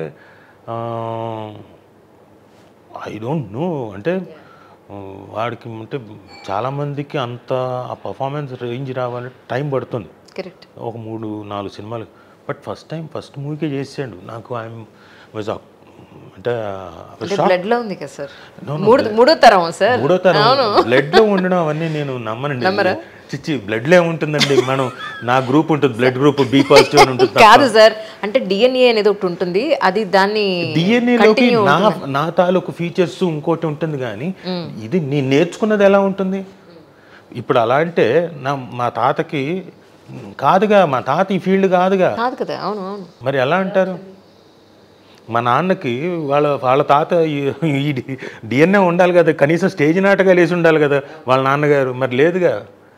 ఐ డోంట్ నో అంటే ఆ, వాడికి అంటే చాలామందికి అంత ఆ పర్ఫార్మెన్స్ రేంజ్ రావాలంటే టైం పడుతుంది కరెక్ట్ ఒక మూడు నాలుగు సినిమాలు బట్ ఫస్ట్ టైం ఫస్ట్ మూవీకే చేసాడు నాకు ఐఎమ్ వాజ్ అంటే అంటే బ్లడ్ లో ఉంది కదా సార్ మూడు మూడో తరం సార్ మూడో తరం బ్లడ్ లో ఉండడం అవన్నీ నేను నమ్మనండి చిచ్చి బ్లడ్ లో ఏముంటుందండి మనం నా గ్రూప్ ఉంటుంది బ్లడ్ గ్రూప్ బి పాజిటివ్ అని ఉంటుంది కాదు సార్ అంటే డిఎన్ఏ అనేది ఒకటి ఉంటుంది అది దాన్ని డిఎన్ఏలోకి నా నా తాలూకు ఫీచర్స్ ఇంకోటి ఉంటుంది కానీ ఇది నేను నేర్చుకున్నది ఎలా ఉంటుంది ఇప్పుడు అలా అంటే నా మా తాతకి కాదుగా మా తాత ఈ ఫీల్డ్ కాదుగా కాదు కదా అవును అవును మరి ఎలా అంటారు మా నాన్నకి వాళ్ళ వాళ్ళ తాత ఈ- ఈ డిఎన్ఏ ఉండాలి కదా కనీసం స్టేజ్ నాటకాలు వేసి ఉండాలి కదా వాళ్ళ నాన్నగారు మరి లేదుగా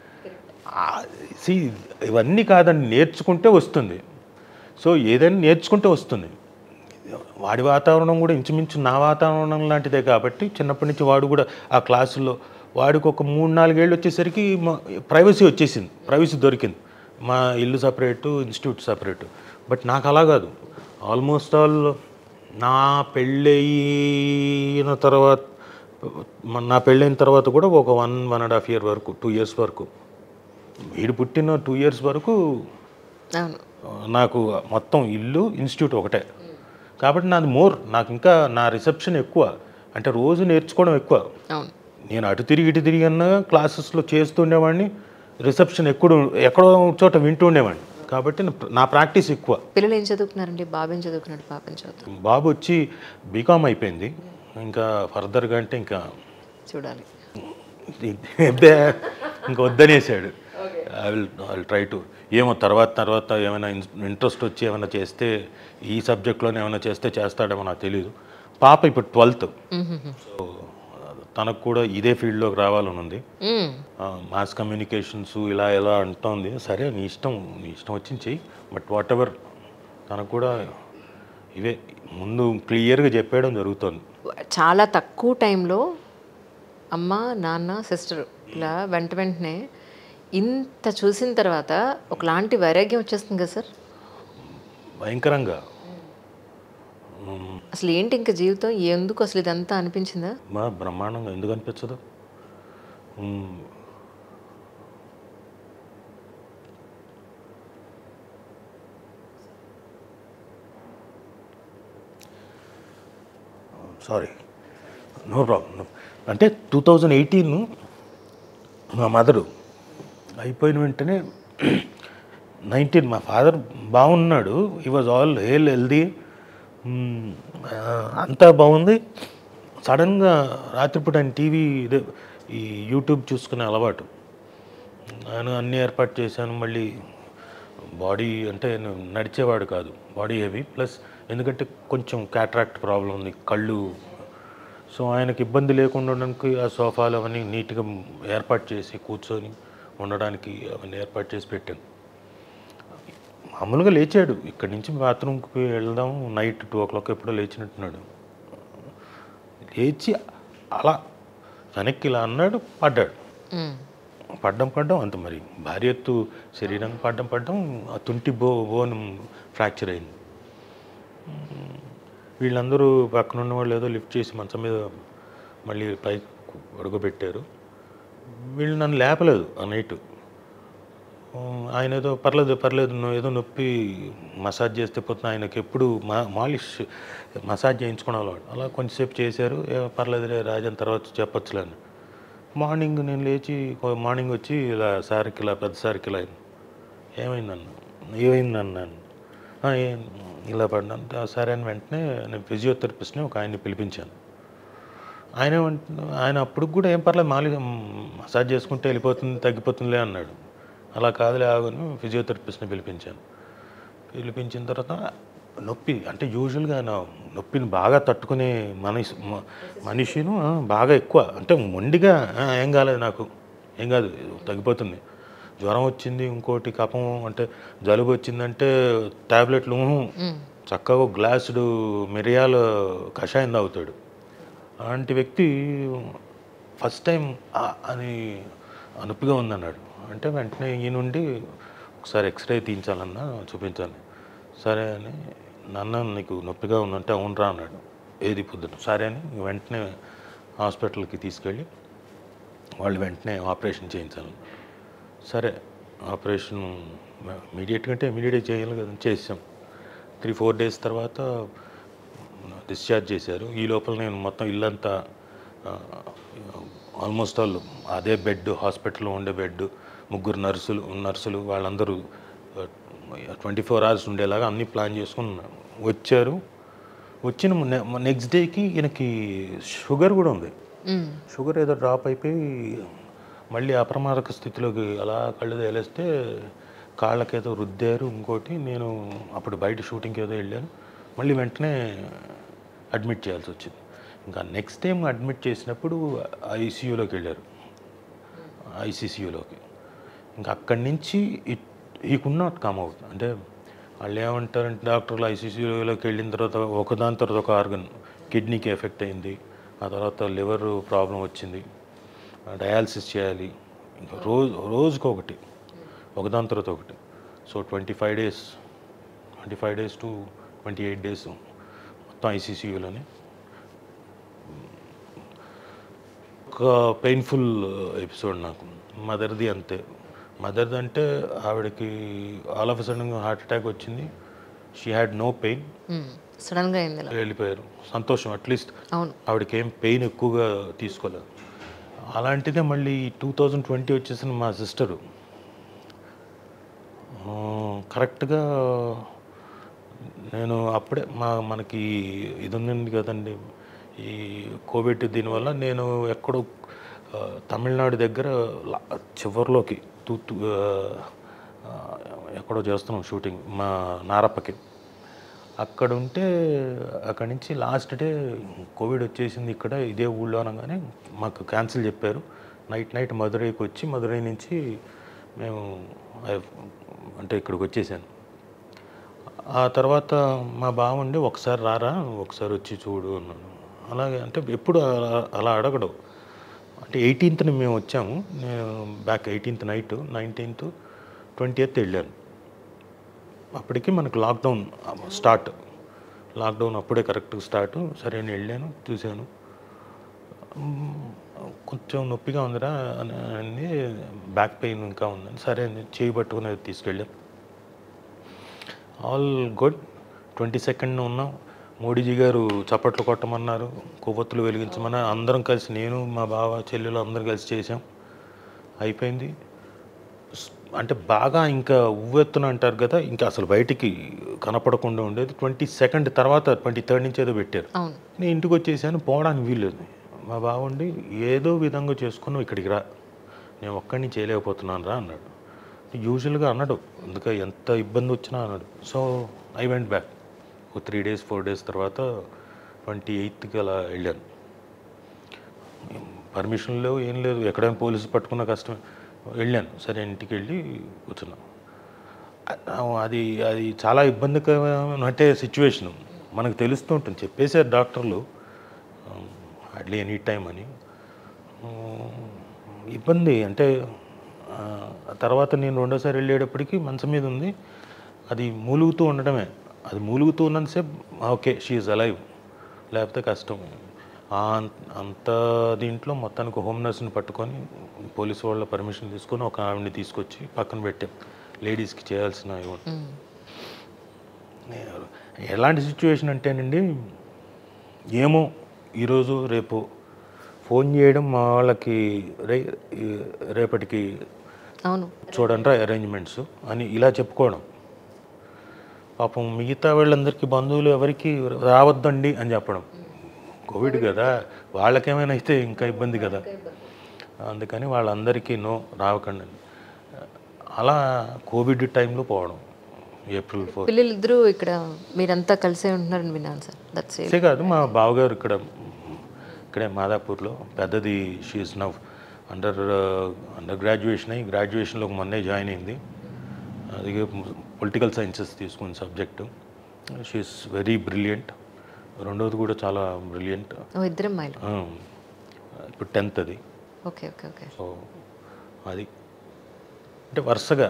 సి ఇవన్నీ కాదండి నేర్చుకుంటే వస్తుంది సో ఏదైనా నేర్చుకుంటే వస్తుంది వాడి వాతావరణం కూడా ఇంచుమించు నా వాతావరణం లాంటిదే కాబట్టి చిన్నప్పటి నుంచి వాడు కూడా ఆ క్లాసుల్లో వాడికి ఒక మూడు నాలుగేళ్ళు వచ్చేసరికి ప్రైవసీ వచ్చేసింది ప్రైవసీ దొరికింది మా ఇల్లు సపరేటు ఇన్స్టిట్యూట్ సపరేటు బట్ నాకు అలా కాదు ఆల్మోస్ట్ ఆల్ నా పెళ్ళయిన తర్వాత మ- నా పెళ్ళైన తర్వాత కూడా ఒక one one and half year వరకు టూ ఇయర్స్ వరకు వీడు పుట్టిన టూ ఇయర్స్ వరకు అవును ఆ, నాకు మొత్తం ఇల్లు ఇన్స్టిట్యూట్ ఒకటే కాబట్టి నాది మోర్ నాకు ఇంకా నా రిసెప్షన్ ఎక్కువ అంటే రోజు నేర్చుకోవడం ఎక్కువ అవును నేను అటు తిరిగి ఇటు తిరిగి అన్న క్లాసెస్లో చేస్తుండేవాడిని రిసెప్షన్ ఎక్కడో ఎక్కడో చోట వింటూ ఉండేవాడిని కాబట్టి నా- నా ప్రాక్టీస్ ఎక్కువ పిల్లలు ఏం చదువుకున్నారండి బాబు ఏం చదువుకున్నాడు పాప ఏం చదువుతున్నారు బాబు వచ్చి బీకామ్ అయిపోయింది ఇంకా ఫర్దర్గా అంటే ఇంకా చూడాలి అబ్బే, ఇంకా వద్దనేసాడు I will I will try to ఏమో తర్వాత తర్వాత ఏమైనా ఇంట్రెస్ట్ వచ్చి ఏమైనా చేస్తే ఈ సబ్జెక్ట్లోనే ఏమైనా చేస్తే చేస్తాడేమో నాకు తెలియదు పాప ఇప్పుడు ట్వెల్త్ సో తనకు కూడా ఇదే ఫీల్డ్లోకి రావాలని ఉంది మ్మ్. మాస్ కమ్యూనికేషన్స్ ఇలా ఇలా అంటోంది సరే నీ ఇష్టం నీ ఇష్టం వచ్చింది చెయ్యి బట్ వాట్ ఎవర్ తనకు కూడా ఇవే ముందు క్లియర్గా చెప్పేయడం జరుగుతుంది చాలా తక్కువ టైంలో అమ్మ నాన్న సిస్టర్ ఇలా వెంట వెంటనే ఇంత చూసిన తర్వాత ఒకలాంటి వైరాగ్యం వచ్చేస్తుంది కదా సార్ భయంకరంగా ఉమ్, అసలు ఏంటి ఇంకా జీవితం ఎందుకు అసలు ఇదంతా అనిపించిందా మా బ్రహ్మాండంగా ఎందుకు అనిపించదు ఉమ్, సారీ నో ప్రాబ్లం అంటే టూ థౌజండ్ ఎయిటీన్ మా మదరు అయిపోయిన వెంటనే నైన్టీన్ మా ఫాదర్ బాగున్నాడు ఈ వాజ్ ఆల్ హెల్ హెల్దీ అంతా బాగుంది సడన్గా రాత్రిపూట ఆయన టీవీ ఇదే ఈ యూట్యూబ్ చూసుకునే అలవాటు నేను అన్ని ఏర్పాటు చేశాను మళ్ళీ బాడీ అంటే నేను నడిచేవాడు కాదు బాడీ హెవీ ప్లస్ ఎందుకంటే కొంచెం క్యాట్రాక్ట్ ప్రాబ్లం ఉంది కళ్ళు సో ఆయనకి ఇబ్బంది లేకుండా ఉండడానికి ఆ సోఫాలు అవన్నీ నీట్గా ఏర్పాటు చేసి కూర్చొని ఉండడానికి అవన్నీ ఏర్పాటు చేసి పెట్టాను మామూలుగా లేచాడు ఇక్కడి నుంచి బాత్రూమ్కి వెళ్దాం నైట్ టూ ఓ క్లాక్ ఎప్పుడో లేచినట్టున్నాడు లేచి అలా వెనక్కి ఇలా అన్నాడు పడ్డాడు మ్మ్. పడ్డం పడ్డం అంత మరి భారీ ఎత్తు శరీరం పడ్డం పడ్డం ఆ తుంటి బో బోన్ ఫ్రాక్చర్ అయింది మ్మ్. వీళ్ళందరూ పక్కన ఉన్న వాళ్ళు ఏదో లిఫ్ట్ చేసి మంచం మీద మళ్ళీ పైకి పడుకోబెట్టారు వీళ్ళు నన్ను లేపలేదు ఆ నైట్ ఆయన ఏదో పర్లేదు పర్లేదు నువ్వు ఏదో నొప్పి మసాజ్ చేస్తే పోతున్నా ఆయనకి ఎప్పుడు మా మాలిష్ మసాజ్ చేయించుకోవడం అలవాటు అలా కొంచెంసేపు చేశారు ఏ పర్లేదులే రాజన్ తర్వాత చెప్పొచ్చులే అని మార్నింగ్ నేను లేచి ఓ మార్నింగ్ వచ్చి ఇలా సార్కి ఇలా పెద్ద సార్కి ఇలా అయింది. ఏమైందన్న ఏమైంది అన్నాను "ఆ, ఏం ఇలా పడ్డాను "ఆ, సరే అని వెంటనే నేను ఫిజియోథెరపిస్ట్ని ఒక ఆయన్ని పిలిపించాను ఆయన ఏమంటున్నా- ఆయన అప్పుడు కూడా ఏం పర్లేదు మాలి మసాజ్ చేసుకుంటే వెళ్ళిపోతుంది తగ్గిపోతుందిలే అన్నాడు అలా కాదులే ఆగుని ఫిజియోథెరపిస్ట్ని పిలిపించాను పిలిపించిన తర్వాత నొప్పి అంటే యూజువల్గా ఆయన నొప్పిని బాగా తట్టుకునే మనిషి మ- మనిషిను ఆ, బాగా ఎక్కువ అంటే మొండిగా "ఆ, ఏం కాలేదు నాకు ఏం కాదు తగ్గిపోతుంది జ్వరం వచ్చింది ఇంకోటి కఫం అంటే జలుబు వచ్చిందంటే టాబ్లెట్లు ఊహు. చక్కగా ఒక గ్లాసుడు మిరియాల కషాయం తాగుతాడు అలాంటి వ్యక్తి ఫస్ట్ టైం "ఆ" అని "ఆ, నొప్పిగా ఉందన్నాడు అంటే వెంటనే ఈ నుండి ఒకసారి ఎక్స్రే తీయించాలన్నా చూపించాలి సరే అని నాన్న నీకు నొప్పిగా ఉందంటే అవునరా అన్నాడు ఏది పొద్దున సరే అని వెంటనే హాస్పిటల్కి తీసుకెళ్ళి వాళ్ళు వెంటనే ఆపరేషన్ చేయించాలి సరే ఆపరేషన్ ఇమీడియట్గా అంటే ఇమీడియట్గా చేయాలి కదా చేసాం త్రీ ఫోర్ డేస్ తర్వాత డిశ్చార్జ్ చేశారు ఈ లోపల నేను మొత్తం ఇల్లంతా ఆల్మోస్ట్ ఆల్ అదే బెడ్ హాస్పిటల్లో ఉండే బెడ్ ముగ్గురు నర్సులు నర్సులు వాళ్ళందరూ ట్వంటీ ఫోర్ అవర్స్ ఉండేలాగా అన్నీ ప్లాన్ చేసుకుని వచ్చారు వచ్చిన నెక్స్ట్ డేకి ఈయనకి షుగర్ కూడా ఉంది మ్మ్. షుగర్ ఏదో డ్రాప్ అయిపోయి మళ్ళీ అప్రమాదక స్థితిలోకి అలా కళ్ళు తేలేస్తే కాళ్ళకేదో రుద్దారు ఇంకోటి నేను అప్పుడు బయట షూటింగ్కి ఏదో వెళ్ళాను మళ్ళీ వెంటనే అడ్మిట్ చేయాల్సి వచ్చింది ఇంకా నెక్స్ట్ టైం అడ్మిట్ చేసినప్పుడు ఐసీయూలోకి వెళ్ళారు ఐసీసీయూలోకి ఇంకా అక్కడి నుంచి ఇట్ ఈ కుడ్ నాట్ కమ్ అవుట్ అంటే వాళ్ళు ఏమంటారంటే డాక్టర్లు ఐసీసీయూలోకి వెళ్ళిన తర్వాత ఒకదాని తర్వాత ఒక ఆర్గన్ కిడ్నీకి ఎఫెక్ట్ అయింది ఆ తర్వాత లివర్ ప్రాబ్లం వచ్చింది డయాలసిస్ చేయాలి ఇంకా రోజు రోజుకి ఒకటి ఒకదాని తర్వాత ఒకటి so twenty five days twenty five days to twenty eight days మొత్తం ఐసీసీయూలోనే ఒక పెయిన్ఫుల్ ఎపిసోడ్ నాకు మదర్ది అంతే మదర్ది అంటే ఆవిడకి all of sudden heart attack వచ్చింది she had no pain hmm. సడన్గా అయింది ఇలా వెళ్ళిపోయారు సంతోషం అట్లీస్ట్ అవును ఆవిడకి ఏం పెయిన్ ఎక్కువగా తీసుకోలేదు అలాంటిదే మళ్ళీ టూ థౌజండ్ ట్వంటీ వచ్చేసిన మా సిస్టరు కరెక్ట్గా నేను అప్పుడే మా మనకి ఇది ఉంది కదండి ఈ కోవిడ్ దీనివల్ల నేను ఎక్కడో ఆ, తమిళనాడు దగ్గర లా- చివర్లోకి తూ తూ- ఆ, ఆ, ఎక్కడో చేస్తున్నాం షూటింగ్ మా నారప్పకి అక్కడ ఉంటే అక్కడి నుంచి లాస్ట్ డే కోవిడ్ వచ్చేసింది ఇక్కడ ఇదే ఊళ్ళో అనగానే మాకు క్యాన్సిల్ చెప్పారు నైట్ నైట్ మదురైకి వచ్చి మదురై నుంచి మేము ఐ- అంటే ఇక్కడికి వచ్చేసాను ఆ తర్వాత మా బావుండి ఒకసారి రారా ఒకసారి వచ్చి చూడు అన్నాడు అలాగే అంటే ఎప్పుడు అలా అలా అడగడు అంటే ఎయిటీన్త్ని మేము వచ్చాము నేను back eighteenth night nineteenth twenty eighth వెళ్ళాను అప్పటికి మనకు లాక్డౌన్ స్టార్ట్ లాక్డౌన్ అప్పుడే కరెక్ట్గా స్టార్ట్ సరే నేను వెళ్ళాను చూశాను మ్మ్, కొంచెం నొప్పిగా ఉందిరా అని అంది బ్యాక్ పెయిన్ ఇంకా ఉందని సరే అని చేయి పట్టుకుని తీసుకెళ్ళాం ఆల్ గుడ్ ట్వంటీ సెకండ్ ఉన్నాం మోడీజీ గారు చప్పట్లు కొట్టమన్నారు కొవ్వొత్తులు వెలిగించమన్నారు అందరం కలిసి నేను మా బావ చెల్లెలు అందరం కలిసి చేసాం అయిపోయింది స్- అంటే బాగా ఇంకా ఉవ్వెత్తున అంటారు కదా ఇంకా అసలు బయటికి కనపడకుండా ఉండేది ట్వంటీ సెకండ్ తర్వాత ట్వంటీ థర్డ్ నుంచి ఏదో పెట్టారు అవును నేను ఇంటికి వచ్చేసాను పోవడానికి వీల్లేదు మా బావుండి ఏదో విధంగా చేసుకుని ఇక్కడికి రా నేను ఒక్కడిని చేయలేకపోతున్నాను రా అన్నాడు యూజువల్గా అన్నాడు అందుకే ఎంత ఇబ్బంది వచ్చినా అన్నాడు సో ఐ వెంట్ బ్యాక్ ఒక త్రీ డేస్ ఫోర్ డేస్ తర్వాత ట్వంటీ ఎయిత్కి అలా వెళ్ళాను పర్మిషన్ లేవు ఏం లేదు ఎక్కడైనా పోలీసు పట్టుకున్న కష్టం వెళ్ళాను సరే ఇంటికి వెళ్ళి కూర్చున్నాను అ- అది అది చాలా ఇబ్బందికరమైన అంటే సిచ్యువేషన్ మనకు తెలుస్తూ ఉంటుంది చెప్పేశారు డాక్టర్లు హార్డ్లీ ఎనీ టైం అని ఉమ్, ఇబ్బంది అంటే ఆ, తర్వాత నేను రెండోసారి వెళ్ళేటప్పటికి మంచం మీద ఉంది అది మూలుగుతూ ఉండడమే అది మూలుగుతూ ఉన్నంతసేపు ఓకే షీఈ్ అలైవ్ లేకపోతే కష్టం ఆ అం- అంత దీంట్లో మొత్తానికి హోమ్ నర్స్ని పట్టుకొని పోలీసు వాళ్ళ పర్మిషన్ తీసుకొని ఒక ఆవిడని తీసుకొచ్చి పక్కన పెట్టాం లేడీస్కి చేయాల్సిన ఇవి ఉంటాయి. ఎలాంటి సిచ్యువేషన్ అంటేనండి ఏమో ఈరోజు రేపు ఫోన్ చేయడం మా వాళ్ళకి రే ఈ- రేపటికి అవును చూడండి అరేంజ్మెంట్స్ అని ఇలా చెప్పుకోవడం పాపం మిగతా వాళ్ళందరికీ బంధువులు ఎవరికి రావద్దండి అని చెప్పడం కోవిడ్ కదా వాళ్ళకేమైనా అయితే ఇంకా ఇబ్బంది కదా అందుకని వాళ్ళందరికీ నో రావకండి అని. అలా కోవిడ్ టైంలో పోవడం ఏప్రిల్ ఫోర్ పిల్లలిద్దరూ ఇక్కడ మీరంతా కలిసే ఉంటున్నారని విన్నాను సార్ దట్స్ అంతే కాదు మా బావగారు ఇక్కడ ఇక్కడే మాదాపూర్లో పెద్దది she's now under under graduation అయ్యి గ్రాడ్యుయేషన్లో మొన్నే జాయిన్ అయింది అది పొలిటికల్ సైన్సెస్ తీసుకున్న సబ్జెక్టు షీఈస్ వెరీ బ్రిలియంట్ రెండోది కూడా చాలా బ్రిలియంట్ ఓ ఇద్దరు అమ్మాయిలు ఇప్పుడు టెన్త్ అది ఓకే ఓకే ఓకే సో అది అంటే వరుసగా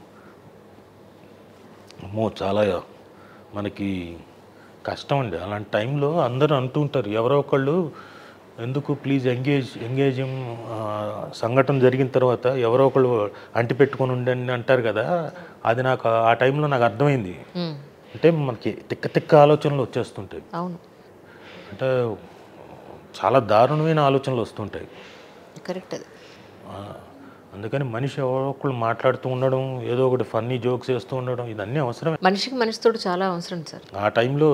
అమ్మో చాలా మనకి కష్టం అండి అలాంటి టైంలో అందరూ అంటూ ఉంటారు ఎవరో ఒకళ్ళు ఎందుకు ప్లీజ్ ఎంగేజ్ ఎంగేజ్ సంఘటన జరిగిన తర్వాత ఎవరో ఒకళ్ళు అంటి పెట్టుకొని ఉండండి అంటారు కదా అది నాకు ఆ టైంలో నాకు అర్థమైంది మ్మ్. అంటే మనకి తిక్క తిక్క ఆలోచనలు వచ్చేస్తుంటాయి అవును అంటే చాలా దారుణమైన ఆలోచనలు వస్తుంటాయి కరెక్ట్ అది ఆ, అందుకని మనిషి ఎవరో ఒకళ్ళు మాట్లాడుతూ ఉండడం ఏదో ఒకటి ఫన్నీ జోక్స్ వేస్తూ ఉండడం ఇదన్నీ అవసరమే మనిషికి మనిషితో చాలా అవసరం సార్ ఆ టైంలో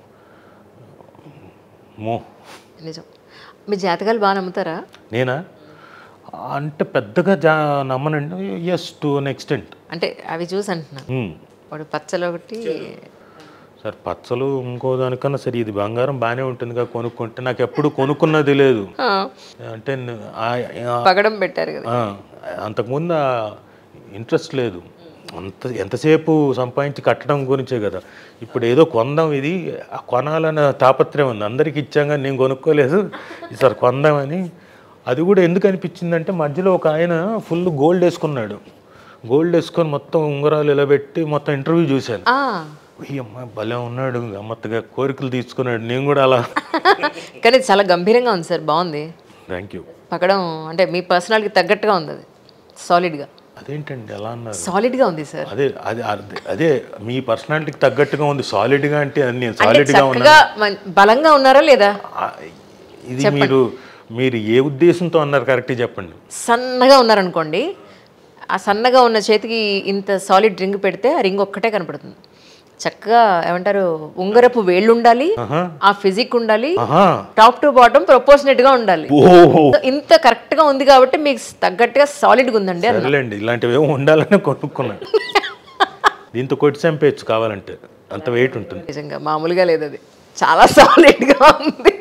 మో నిజం మీ జాతకాలు బాగా నమ్ముతారా నేనా అంటే పెద్దగా జా నమ్మనండి ఎస్ టు అన్ ఎక్స్టెంట్ అంటే అవి చూసి అంటున్నాను వాడు పచ్చలు ఒకటి సార్ పచ్చలు ఇంకో దానికన్నా సరే ఇది బంగారం బాగానే ఉంటుందిగా కొనుక్కుంటే నాకు ఎప్పుడు కొనుక్కున్నది లేదు ఆ, అంటే న- ఆ- ఆ- పగడం పెట్టారు కదా ఆ, అంతకుముందు ఆ ఇంట్రెస్ట్ లేదు అంత ఎంతసేపు సంపాదించి కట్టడం గురించే కదా ఇప్పుడు ఏదో కొందాం ఇది ఆ కొనాలన్న తాపత్రయం ఉంది అందరికి ఇచ్చాం కానీ నేను కొనుక్కోలేదు ఈసారి కొందామని అది కూడా ఎందుకు అనిపించిందంటే మధ్యలో ఒక ఆయన ఫుల్ గోల్డ్ వేసుకున్నాడు గోల్డ్ వేసుకొని మొత్తం ఉంగరాలు ఇలా పెట్టి మొత్తం ఇంటర్వ్యూ చూశాను ఆ, ఈ అమ్మాయి భలే ఉన్నాడు గమ్మత్తుగా కోరికలు తీర్చుకున్నాడు నేను కూడా అలా కానీ ఇది చాలా గంభీరంగా ఉంది సార్ బాగుంది థ్యాంక్ యూ పగడం అంటే మీ పర్సనాలిటీకి తగ్గట్టుగా ఉంది అది సాలిడ్గా అదేంటండి ఎలా అన్నారు సాలిడ్గా ఉంది సార్ అదే అదే అదే- అదే మీ పర్సనాలిటీకి తగ్గట్టుగా ఉంది సాలిడ్గా అంటే అది నేను అంటే సాలిడ్గా ఉన్నా చక్కగా మన్- బలంగా ఉన్నారా లేదా ఆ, ఇది మీరు మీరు ఏ ఉద్దేశంతో అన్నారు కరెక్ట్ చెప్పండి సన్నగా ఉన్నారనుకోండి ఆ సన్నగా ఉన్న చేతికి ఇంత సాలిడ్ రింగ్ పెడితే ఆ రింగ్ ఒక్కటే కనపడుతుంది చక్కగా ఏమంటారు ఉంగరపు వేళ్ళు ఉండాలి ఆ ఫిజిక్ ఉండాలి ఆహా టాప్ టు బాటమ్ ప్రపోర్షనేట్ గా ఉండాలి ఓ So, ఇంత కరెక్ట్ గా ఉంది కాబట్టి మీకు తగ్గట్టుగా సాలిడ్ గా ఉందండి అన్న. సరేలేండి ఇలాంటివి ఏమో ఉండాలని కొనుక్కున్నాను దీంతో కొట్టి చంపేయచ్చు కావాలంటే అంత వెయిట్ ఉంటుంది నిజంగా మామూలుగా లేదు అది చాలా సాలిడ్ గా ఉంది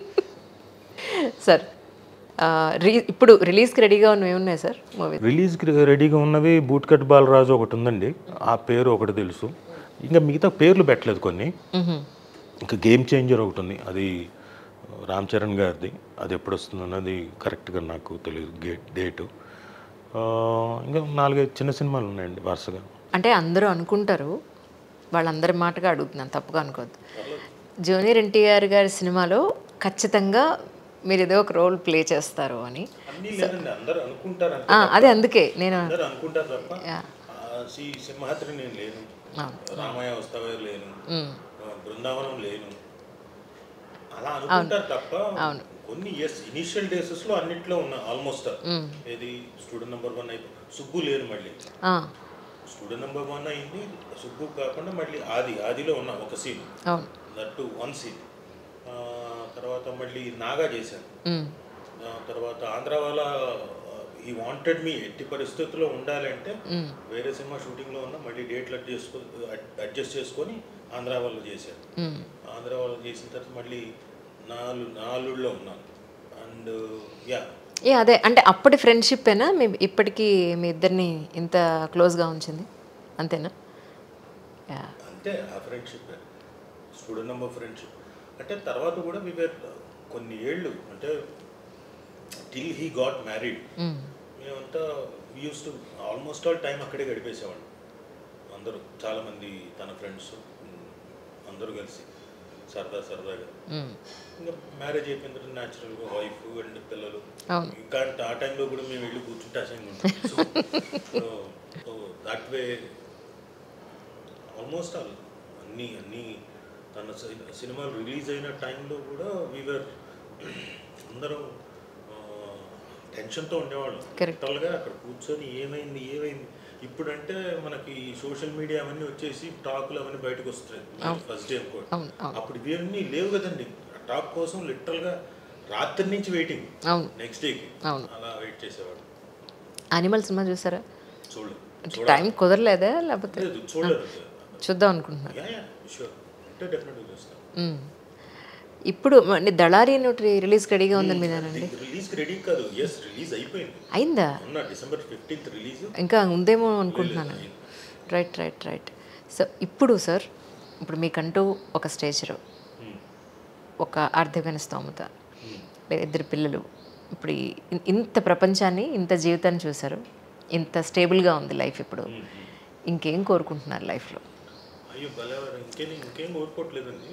సార్ ఆ, రీ ఇప్పుడు రిలీజ్కి రెడీగా ఉన్నవి ఉన్నాయి సార్ మూవీ రిలీజ్కి రెడీగా ఉన్నవి బూట్ కట్ బాలరాజు ఒకటి ఉందండి ఆ పేరు ఒకటి తెలుసు ఇంకా మిగతా పేర్లు పెట్టలేదు కొన్ని ఇంకా గేమ్ చేంజర్ ఒకటి ఉంది అది రామ్ చరణ్ గారిది అది ఎప్పుడు వస్తుంది అన్నది కరెక్ట్గా నాకు తెలియదు గేట్ డేటు ఆ, ఇంకా నాలుగైదు చిన్న సినిమాలు ఉన్నాయండి వరుసగా అంటే అందరూ అనుకుంటారు వాళ్ళందరి మాటగా అడుగుతున్నాను తప్పుగా అనుకోవద్దు జూనియర్ ఎన్టీఆర్ గారి సినిమాలో ఖచ్చితంగా మీరు ఏదో ఒక రోల్ ప్లే చేస్తారు అని అన్నీ లేదండి అందరూ అనుకుంటారు అంతే. ఆ, అదే అందుకే నేను అందరూ అనుకుంటారు తప్ప యా. ఆ, సి సింహాద్రి నేను లేను అవును. రామయ్య వస్తావే లేను మ్మ్. ఆ, బృందావనం లేను అలా అనుకుంటారు తప్ప అవును. కొన్ని ఎస్ ఇనిషియల్ డేసెస్ లో అన్నిట్లో ఉన్నా ఆల్మోస్ట్ ఏది స్టూడెంట్ నెంబర్ వన్ అయిపో సుబ్బు లేను మళ్ళీ ఆ, స్టూడెంట్ నెంబర్ వన్ అయింది సుబ్బు కాకుండా మళ్ళీ ఆది ఆదిలో ఉన్నా ఒక సీన్ అవును దట్ వన్ సీన్ తర్వాత మళ్ళీ నాగా చేశాను మ్మ్. ఆ, తర్వాత ఆంధ్ర వాళ్ళ ఈ వాంటెడ్ మీ ఎట్టి పరిస్థితుల్లో ఉండాలంటే వేరే సినిమా షూటింగ్లో ఉన్న మళ్ళీ డేట్లు అడ్జస్ట్ చేసుకో అడ్జస్ట్ చేసుకొని ఆంధ్ర వాళ్ళు చేశాను మ్మ్. ఆంధ్ర వాళ్ళు చేసిన తర్వాత మళ్ళీ నాలుగు నాలుగులో ఉన్నాను అండ్ యా ఏ అదే అంటే అప్పటి ఫ్రెండ్షిప్ ఏనా మీ ఇప్పటికీ మీ ఇద్దరిని ఇంత క్లోజ్గా ఉంచింది అంతేనా యా అంతే ఆ ఫ్రెండ్షిప్ స్టూడెంట్ నెంబర్ ఫ్రెండ్షిప్ అంటే తర్వాత కూడా మీ కొన్ని ఏళ్ళు అంటే till he got married hmm. మేమంతా use to almost all time అక్కడే గడిపేసేవాళ్ళం అందరూ చాలామంది తన ఫ్రెండ్స్ అందరూ కలిసి సరదా సరదాగా మ్మ్. ఇంకా మ్యారేజ్ అయిపోయిన తర్వాత న్యాచురల్గా వైఫ్ అండ్ పిల్లలు అవును. ఇంకా ఆ టైంలో కూడా మేము వెళ్ళి కూర్చుంటే అసహ్యంగా ఉంటాం so that way almost all అన్ని అన్ని తన సి- సినిమాలు రిలీజ్ అయిన టైంలో కూడా వీవర్ అందరం టెన్షన్తో ఉండేవాళ్ళం Correct. టోటల్గా అక్కడ కూర్చొని ఏమైంది ఏమైంది ఇప్పుడంటే మనకి సోషల్ మీడియా అవన్నీ వచ్చేసి టాకులు అవన్నీ బయటకు వస్తున్నాయి ఫస్ట్ డే కూడా అవును అవును అప్పుడు ఇవన్నీ లేవు కదండి టాక్ కోసం లిటరల్గా రాత్రి నుంచి వెయిటింగ్ అవును నెక్స్ట్ డేకి అవును. అలా వెయిట్ చేసేవాడు యానిమల్ సినిమా చూసారా చూడలేదు టైం కుదరలేదా లేకపోతే లేదు చూడలేదు చూద్దాం అనుకుంటున్నా యా యా షూర్ అంటే డెఫినెట్గా చూస్తాను మ్మ్. ఇప్పుడు మ- దళారి నోటి రిలీజ్ రెడీగా ఉందని మీదేనండి రిలీజ్కి రెడీ కాదు ఎస్ రిలీజ్ అయిపోయింది అయిందా మొన్న డిసెంబర్ ఫిఫ్టీన్త్ రిలీజ్ ఇంకా ఉందేమో అనుకుంటున్నాను రైట్ రైట్ రైట్ సో ఇప్పుడు సార్ ఇప్పుడు మీకంటూ ఒక స్టేజ్లో ఒక ఆర్థికమైన స్తోమత లేదా ఇద్దరు పిల్లలు ఇప్పుడు ఈ- ఇన్- ఇంత ప్రపంచాన్ని ఇంత జీవితాన్ని చూశారు ఇంత స్టేబుల్గా ఉంది లైఫ్ ఇప్పుడు ఇంకేం కోరుకుంటున్నారు లైఫ్లో అయ్యో భలేవారు ఇంకేం ఇంకేం కోరుకోవట్లేదండి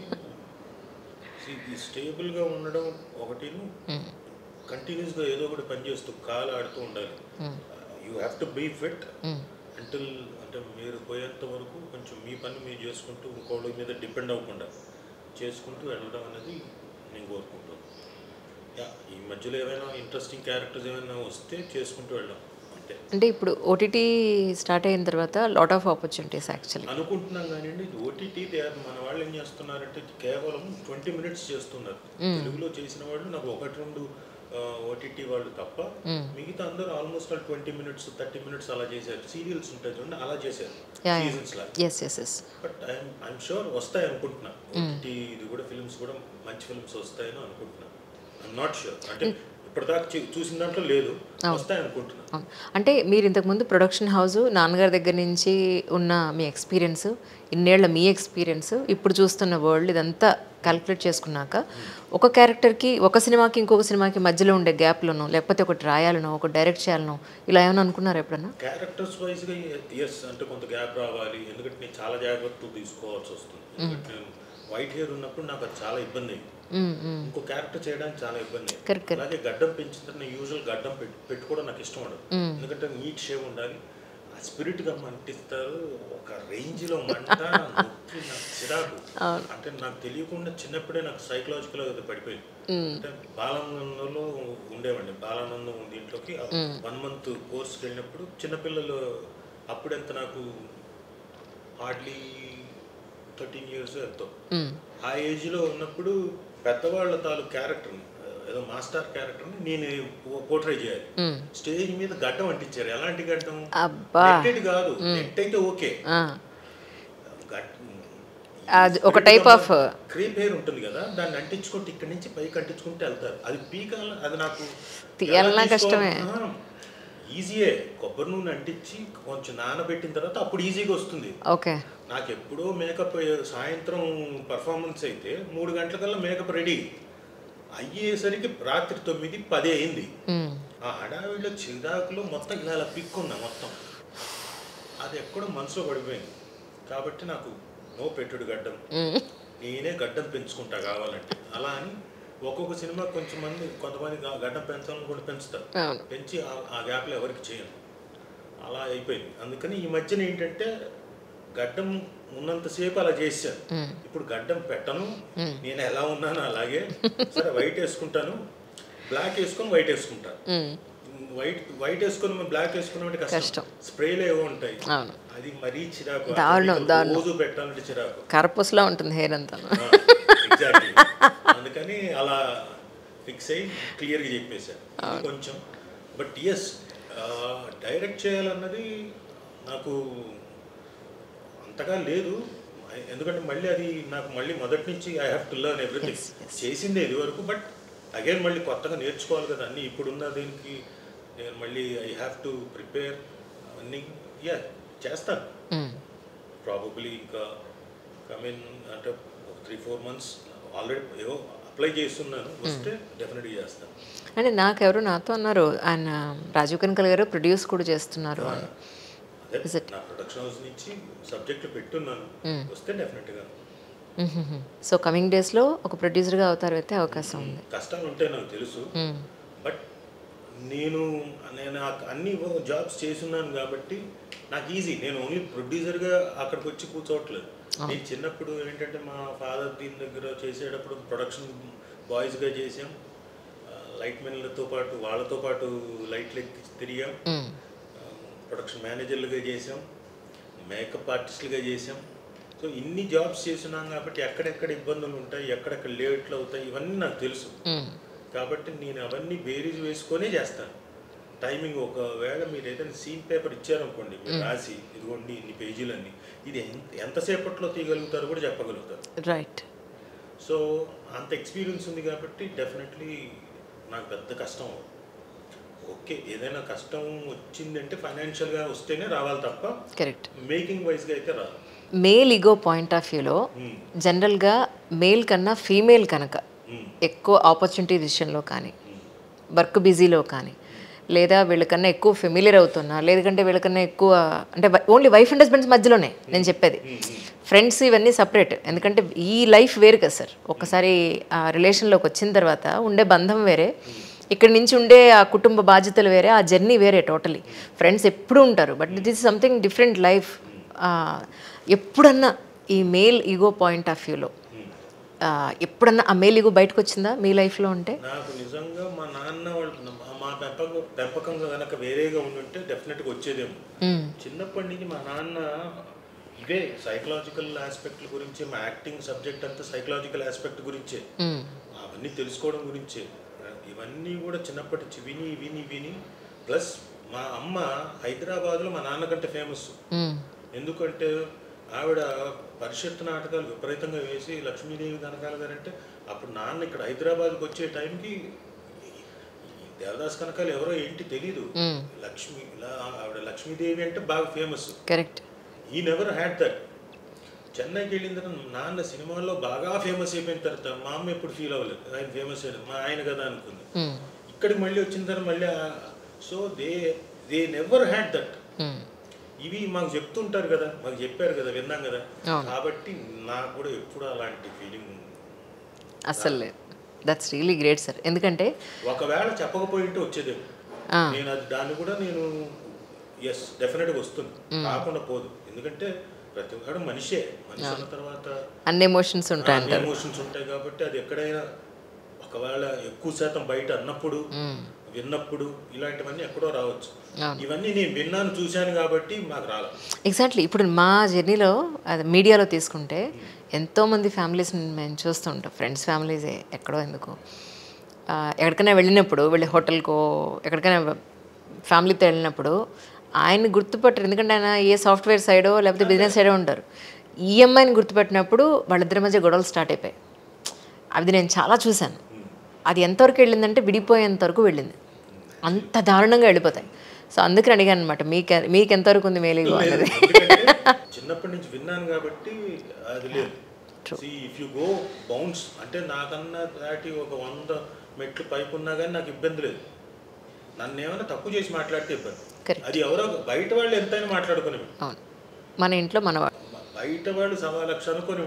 See, ఈ స్టేబుల్గా ఉండడం ఒకటిను కంటిన్యూస్గా ఏదో ఒకటి పని చేస్తూ కాలు ఆడుతూ ఉండాలి you have to be fit until అంటే మీరు పోయేంత వరకు కొంచెం మీ పని మీరు చేసుకుంటూ ఇంకోళ్ళ మీద డిపెండ్ అవ్వకుండా చేసుకుంటూ వెళ్ళడం అనేది నేను కోరుకుంటాను యా ఈ మధ్యలో ఏమైనా ఇంట్రెస్టింగ్ క్యారెక్టర్స్ ఏమైనా వస్తే చేసుకుంటూ వెళ్ళాం అంతే అంటే ఇప్పుడు ఓటీటీ స్టార్ట్ అయిన తర్వాత లాట్ ఆఫ్ ఆపర్చునిటీస్ యాక్చువల్లీ అనుకుంటున్నాం కానీ ఓటీటీ మన వాళ్ళు ఏం చేస్తున్నారంటే కేవలం ట్వంటీ మినిట్స్ చేస్తున్నారు తెలుగులో చేసిన వాళ్ళు నాకు ఒకటి రెండు ఓటీటీ వాళ్ళు తప్ప మిగతా అందరూ almost all twenty minutes thirty minutes అలా చేశారు సీరియల్స్ ఉంటాయి చూడండి అలా చేశారు Yeah, yeah. సీజన్స్ లా yes yes yes but I'm I'm sure వస్తాయి అనుకుంటున్నా ఓటీటీ ఇది కూడా ఫిల్మ్స్ కూడా మంచి ఫిల్మ్స్ వస్తాయని అనుకుంటున్నా ఐఎమ్ నాట్ షూర్ అంటే ఇప్పటిదాకా చూ- చూసిన దాంట్లో లేదు వస్తాయి అనుకుంటున్నా అవును. అంటే మీరు ఇంతకుముందు ప్రొడక్షన్ హౌస్ నాన్నగారి దగ్గర నుంచి ఉన్న మీ ఎక్స్పీరియన్స్ ఇన్నేళ్ల మీ ఎక్స్పీరియన్స్ ఇప్పుడు చూస్తున్న వరల్డ్ ఇదంతా క్యాలిక్యులేట్ చేసుకున్నాక ఒక క్యారెక్టర్కి ఒక సినిమాకి ఇంకొక సినిమాకి మధ్యలో ఉండే గ్యాప్లను లేకపోతే ఒకటి రాయాలనో ఒక డైరెక్ట్ చేయాలనో ఇలా ఏమైనా అనుకున్నారా ఎప్పుడన్నా క్యారెక్టర్స్ వైజ్గా ఎస్ అంటే కొంత గ్యాప్ రావాలి ఎందుకంటే నేను చాలా జాగ్రత్తలు తీసుకోవాల్సి వస్తుంది ఎందుకంటే నేను వైట్ హెయిర్ ఉన్నప్పుడు నాకు అది చాలా ఇబ్బంది అయింది మ్మ్, మ్మ్. ఇంకో క్యారెక్టర్ చేయడానికి చాలా ఇబ్బంది అయింది Correct, correct. అలాగే గడ్డం పెంచిన తర్వాత నేను యూజువల్ గడ్డం పెట్టు పెట్టుకోవడం నాకు ఇష్టం ఉండదు ఎందుకంటే నీట్ షేవ్ ఉండాలి ఆ స్పిరిట్గా మంటిస్తారు ఒక రేంజ్లో మంట నొప్పి నాకు చిరాకు అంటే నాకు తెలియకుండా చిన్నప్పుడే నాకు సైకలాజికల్ అది పడిపోయింది అంటే బాలానందంలో ఉండేవండి బాలానందం దీంట్లోకి వన్ మంత్ కోర్స్కి వెళ్ళినప్పుడు చిన్నపిల్లలు అప్పుడెంత నాకు హార్డ్లీ థర్టీన్ ఇయర్స్ ఎంతో మ్మ్. ఆ ఏజ్లో ఉన్నప్పుడు పెద్దవాళ్ళ తాలూ క్యారెక్టర్ని ఏదో మాస్టర్ క్యారెక్టర్ని నేను పోర్ట్రే చేయాలి మ్మ్. స్టేజ్ మీద గడ్డం అంటించారు ఎలాంటి గడ్డం అబ్బా నెట్టెడ్ కాదు నెట్ అయితే ఓకే ఆ. గట్- అది ఒక type of- క్రీప్ హెయిర్ ఉంటుంది కదా దాన్ని అంటించుకుంటే ఇక్కడి నుంచి పైకి అంటించుకుంటే వెళ్తారు అది పీకాల అది నాకు తీయాలన్నా కష్టమే. ఈజీయే కొబ్బరి నూనె అంటించి కొంచెం నానబెట్టిన తర్వాత అప్పుడు ఈజీగా వస్తుంది ఓకే నాకు ఎప్పుడో మేకప్ సాయంత్రం పర్ఫార్మెన్స్ అయితే మూడు గంటలకల్లా మేకప్ రెడీ అయ్యేసరికి రాత్రి తొమ్మిది పది అయింది మ్మ్. ఆ హడావిడిలో చిరాకులో మొత్తం ఇలా ఇలా పిక్కున్నా మొత్తం అది ఎక్కడో మనసులో పడిపోయింది కాబట్టి నాకు నో పెట్టుడు గడ్డం మ్మ్. నేనే గడ్డం పెంచుకుంటా కావాలంటే అలా అని ఒక్కొక్క సినిమా కొంచెం మంది కొంతమంది గా- గడ్డం పెంచాలని కూడా పెంచుతారు అవును పెంచి ఆ- ఆ గ్యాప్లో ఎవరికి చేయను అలా అయిపోయింది అందుకని ఈ మధ్యన ఏంటంటే గడ్డం ఉన్నంతసేపు అలా చేశాను ఇప్పుడు గడ్డం పెట్టను నేను ఎలా ఉన్నాను అలాగే సరే వైట్ వేసుకుంటాను బ్లాక్ వేసుకొని వైట్ వేసుకుంటాను మ్మ్. వైట్ వైట్ వేసుకొని బ్లాక్ వేసుకున్నట్టు కష్టం. కష్టం స్ప్రేలు ఏవో ఉంటాయి అవును అది మరీ చిరాకు దారుణం, అది దారుణం. రోజు పెట్టాలంటే చిరాకు కరపూసలా ఉంటుంది హెయిర్ అంతా ఎగ్జాక్ట్లీ అందుకని అలా ఫిక్స్ అయ్యి క్లియర్గా చెప్పేశాను ఇది కొంచెం బట్ ఎస్ డైరెక్ట్ చేయాలన్నది నాకు అంతగా లేదు ఎందుకంటే మళ్ళీ అది నాకు మళ్ళీ మొదటి నుంచి I have to learn everything చేసిందే ఇది వరకు బట్ అగైన్ మళ్ళీ కొత్తగా నేర్చుకోవాలి కదా అన్నీ ఇప్పుడున్న దీనికి నేను మళ్ళీ ఐ హ్యావ్ టు ప్రిపేర్ అవన్నీ యా చేస్తాను మ్మ్. ప్రాబబ్లీ ఇంకా కమిన్ అంటే ఒక త్రీ ఫోర్ మంత్స్ ఆల్రెడీ ఏవో అప్లై చేస్తున్నాను వస్తే డెఫినెట్గా చేస్తాను అంటే నాకెవరు నాతో అన్నారు ఆయన రాజీవ్ కనకల్ గారు ప్రొడ్యూస్ కూడా చేస్తున్నారు అని అదే నా ప్రొడక్షన్ హౌస్ నుంచి సబ్జెక్టులు పెట్టున్నాను వస్తే డెఫినెట్గా సో కమింగ్ డేస్లో ఒక ప్రొడ్యూసర్గా అవుతారు అయితే అవకాశం ఉంది కష్టాలు ఉంటాయి నాకు తెలుసు మ్మ్. బట్ నేను నేను ఆ అన్ని జాబ్స్ చేస్తున్నాను కాబట్టి నాకు ఈజీ నేను ఓన్లీ ప్రొడ్యూసర్గా అక్కడికి వచ్చి కూర్చోవట్లేదు నేను చిన్నప్పుడు ఏంటంటే మా ఫాదర్ దీని దగ్గర చేసేటప్పుడు ప్రొడక్షన్ బాయ్స్గా చేసాం లైట్ మెన్లతో పాటు వాళ్ళతో పాటు లైట్లు ఎక్కి తిరిగాం మ్మ్. ప్రొడక్షన్ మేనేజర్లుగా చేసాం మేకప్ ఆర్టిస్టులుగా చేసాం సో ఇన్ని జాబ్స్ చేస్తున్నాం కాబట్టి ఎక్కడెక్కడ ఇబ్బందులు ఉంటాయి ఎక్కడెక్కడ లేట్లు అవుతాయి ఇవన్నీ నాకు తెలుసు మ్మ్. కాబట్టి నేను అవన్నీ బేరీజ్ వేసుకొనే చేస్తాను టైమింగ్ ఒకవేళ మీరు ఏదైనా సీన్ పేపర్ ఇచ్చారనుకోండి మీరు రాసి ఇదిగోండి ఇన్ని పేజీలన్నీ ఇది ఎంత ఎంతసేపట్లో తీయగలుగుతారో కూడా చెప్పగలుగుతారు రైట్ సో అంత ఎక్స్పీరియన్స్ ఉంది కాబట్టి డెఫినెట్లీ నాకు పెద్ద కష్టం అవ్వదు. ఓకే ఏదైనా కష్టం వచ్చిందంటే ఫైనాన్షియల్గా వస్తేనే రావాలి తప్ప కరెక్ట్ మేకింగ్ వైజ్గా అయితే రాదు మేల్ ఈగో పాయింట్ ఆఫ్ వ్యూలో జనరల్గా మేల్ కన్నా ఫీమేల్ కనుక ఎక్కువ ఆపర్చునిటీ విషయంలో కానీ వర్క్ బిజీలో కానీ లేదా వీళ్ళకన్నా ఎక్కువ ఫెమిలియర్ అవుతున్నా లేదంటే వీళ్ళకన్నా ఎక్కువ అంటే ఓన్లీ వైఫ్ అండ్ హస్బెండ్స్ మధ్యలోనే నేను చెప్పేది ఫ్రెండ్స్ ఇవన్నీ సపరేట్ ఎందుకంటే ఈ లైఫ్ వేరు కదా సార్ ఒకసారి ఆ రిలేషన్లోకి వచ్చిన తర్వాత ఉండే బంధం వేరే ఇక్కడి నుంచి ఉండే ఆ కుటుంబ బాధ్యతలు వేరే ఆ జర్నీ వేరే టోటలీ ఫ్రెండ్స్ ఎప్పుడు ఉంటారు but this something different life ఎప్పుడన్నా ఈ మేల్ ఈగో పాయింట్ ఆఫ్ వ్యూలో ఎప్పుడన్నా ఆ మేల్ ఈగో బయటకు వచ్చిందా మీ లైఫ్లో ఉంటే నాకు నిజంగా మా నాన్న వాళ్ళు మా- మా పెంపకం పెంపకంగా కనుక వేరేగా ఉండుంటే డెఫినెట్గా వచ్చేదేమో మ్మ్. చిన్నప్పటి నుంచి మా నాన్న ఇవే సైకలాజికల్ ఆస్పెక్ట్ల గురించి మా యాక్టింగ్ సబ్జెక్ట్ అంతా సైకలాజికల్ ఆస్పెక్ట్ గురించే మ్మ్. అవన్నీ తెలుసుకోవడం గురించే ఇవన్నీ కూడా చిన్నప్పటి నుంచి విని విని విని ప్లస్ మా అమ్మ హైదరాబాద్లో మా నాన్న కంటే ఫేమస్ మ్మ్. ఎందుకంటే ఆవిడ పరిషత్ నాటకాలు విపరీతంగా వేసి లక్ష్మీదేవి కనకాల గారు అంటే అప్పుడు నాన్న ఇక్కడ హైదరాబాద్కి వచ్చే టైంకి ఈ దేవదాస్ కనకాలు ఎవరో ఏంటి తెలీదు మ్మ్. లక్ష్మి ఇలా ఆవిడ లక్ష్మీదేవి అంటే బాగా ఫేమస్ కరెక్ట్ ఈ నెవర్ హ్యాడ్ దట్ చెన్నైకి వెళ్ళిన తర్వాత నాన్న సినిమాల్లో బాగా ఫేమస్ అయిపోయిన తర్వాత మా అమ్మ ఎప్పుడు ఫీల్ అవ్వలేదు ఆయన ఫేమస్ అయ్యాడు మా ఆయన కదా అనుకుంది మ్మ్. ఇక్కడికి మళ్ళీ వచ్చిన తర్వాత మళ్ళీ so they they never had that hmm. ఇవి మాకు చెప్తుంటారు కదా మాకు చెప్పారు కదా విన్నాం కదా అవును. కాబట్టి నాకు కూడా ఎప్పుడు అలాంటి ఫీలింగ్ అస్సలు లేదు దట్స్ రియలీ గ్రేట్ సార్ ఎందుకంటే ఒకవేళ చెప్పకపోయింటే వచ్చేదేమో ఆ. నేను అది దాన్ని కూడా నేను ఎస్ డెఫినెట్గా వస్తుంది కాకుండా పోదు ఎందుకంటే ప్రతి ఒక్కడు మనిషే మనిషి అన్న తర్వాత అన్ని ఎమోషన్స్ ఉంటాయి అంటారు ఎమోషన్స్ ఉంటాయి కాబట్టి అది ఎక్కడైనా ఒకవేళ ఎక్కువ శాతం బయట అన్నప్పుడు విన్నప్పుడు ఇలాంటివన్నీ ఎక్కడో రావచ్చు అవును. ఇవన్నీ నేను విన్నాను చూశాను కాబట్టి మాకు రాలేదు ఎగ్జాక్ట్లీ ఇప్పుడు మా జర్నీలో అది మీడియాలో తీసుకుంటే ఎంతోమంది ఫ్యామిలీస్ని మేము చూస్తూ ఉంటాం ఫ్రెండ్స్ ఫ్యామిలీసే ఎక్కడో ఎందుకు ఆ, ఎక్కడికైనా వెళ్ళినప్పుడు వెళ్ళి హోటల్కో ఎక్కడికైనా ఫ్యామిలీతో వెళ్ళినప్పుడు ఆయన్ని గుర్తుపట్టరు ఎందుకంటే ఆయన ఏ సాఫ్ట్వేర్ సైడో లేకపోతే బిజినెస్ సైడో ఉంటారు ఈ అమ్మాయిని గుర్తుపెట్టినప్పుడు వాళ్ళిద్దరి మధ్య గొడవలు స్టార్ట్ అయిపోయాయి అది నేను చాలా చూశాను అది ఎంతవరకు వెళ్ళిందంటే విడిపోయేంత వరకు వెళ్ళింది అంత దారుణంగా వెళ్ళిపోతాయి సో అందుకని అడిగాను అనమాట మీకు మీకు ఎంతవరకు ఉంది మేలిగో అన్నది ఎందుకంటే చిన్నప్పటి నుంచి విన్నాను కాబట్టి అది లేదు ఇఫ్ యు గో బౌన్స్ అంటే నాకన్నా దాటి ఒక వంద మెట్లు పైపు ఉన్నా కానీ నాకు ఇబ్బంది లేదు నన్ను ఏమైనా తప్పు చేసి మాట్లాడితే ఇబ్బంది Correct. అది ఎవరో బయట వాళ్ళు ఎంతైనా మాట్లాడుకునేవి అవును మన ఇంట్లో మన వా- బయట వాళ్ళు సవా లక్ష అనుకునేవాడు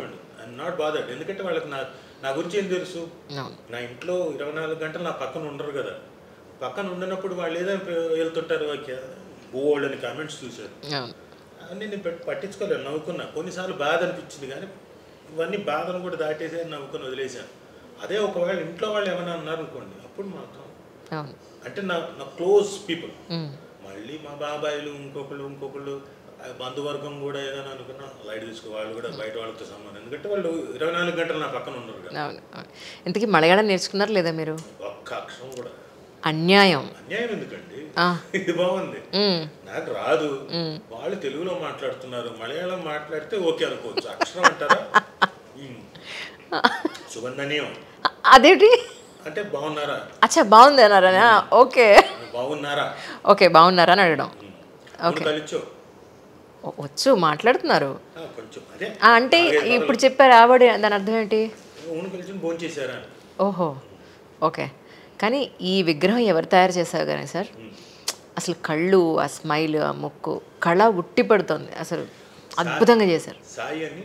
ఐఎమ్ నాట్ బాదర్డ్ ఎందుకంటే వాళ్ళకి నా నా గురించి ఏం తెలుసు అవును నా ఇంట్లో ఇరవై నాలుగు గంటలు నా పక్కన ఉండరు కదా పక్కన ఉండనప్పుడు వాళ్ళు ఏదైనా వెళ్తుంటారు బోల్డ్ అని కామెంట్స్ చూశారు అవును అవన్నీ నేను పెట్టి పట్టించుకోలేను నవ్వుకున్నా కొన్నిసార్లు బాధ అనిపించింది కానీ ఇవన్నీ బాధను కూడా దాటేసి నవ్వుకొని వదిలేశాను అదే ఒకవేళ ఇంట్లో వాళ్ళు ఏమైనా అన్నారు అనుకోండి అప్పుడు మాత్రం అవును అంటే నా నా క్లోజ్ పీపుల్ ఉమ్. మళ్ళీ మా బాబాయిలు ఇంకొకళ్ళు ఇంకొకళ్ళు ఆ బంధువర్గం కూడా ఏదైనా అనుకున్నా లైట్ తీసుకో వాళ్ళు కూడా బయట వాళ్ళతో సంబంధం ఎందుకంటే వాళ్ళు ఇరవై నాలుగు గంటలు నా పక్కన ఉన్నారు కదా అవును అవును ఇంతకీ మలయాళం నేర్చుకున్నారు లేదా మీరు ఒక్క అక్షరం కూడా అన్యాయం అన్యాయం ఎందుకండి ఆ. ఇది బాగుంది ఉమ్. నాకు రాదు వాళ్ళు తెలుగులో మాట్లాడుతున్నారు మలయాళం మాట్లాడితే ఓకే అనుకోవచ్చు అక్షరం అంటారా ఉమ్. సుగంధనీయం అదేంటి అంటే బాగున్నారా అచ్చా బాగుంది అన్నారా ఓకే బాగున్నారా ఓకే బాగున్నారా అని అడగడం మూడు కలిచో ఓ- వచ్చు మాట్లాడుతున్నారు ఆ, కొంచెం అదే ఆ, అంటే ఇప్పుడు చెప్పారు ఆవిడ దాని అర్థం ఏంటి ఊను కలిసి భోజనం చేశారా ఓహో ఓకే కానీ ఈ విగ్రహం ఎవరు తయారు చేశారు కానీ సార్ అసలు కళ్ళు ఆ స్మైల్ ఆ ముక్కు కళ ఉట్టి పడుతుంది అసలు అద్భుతంగా చేశారు సాయి అని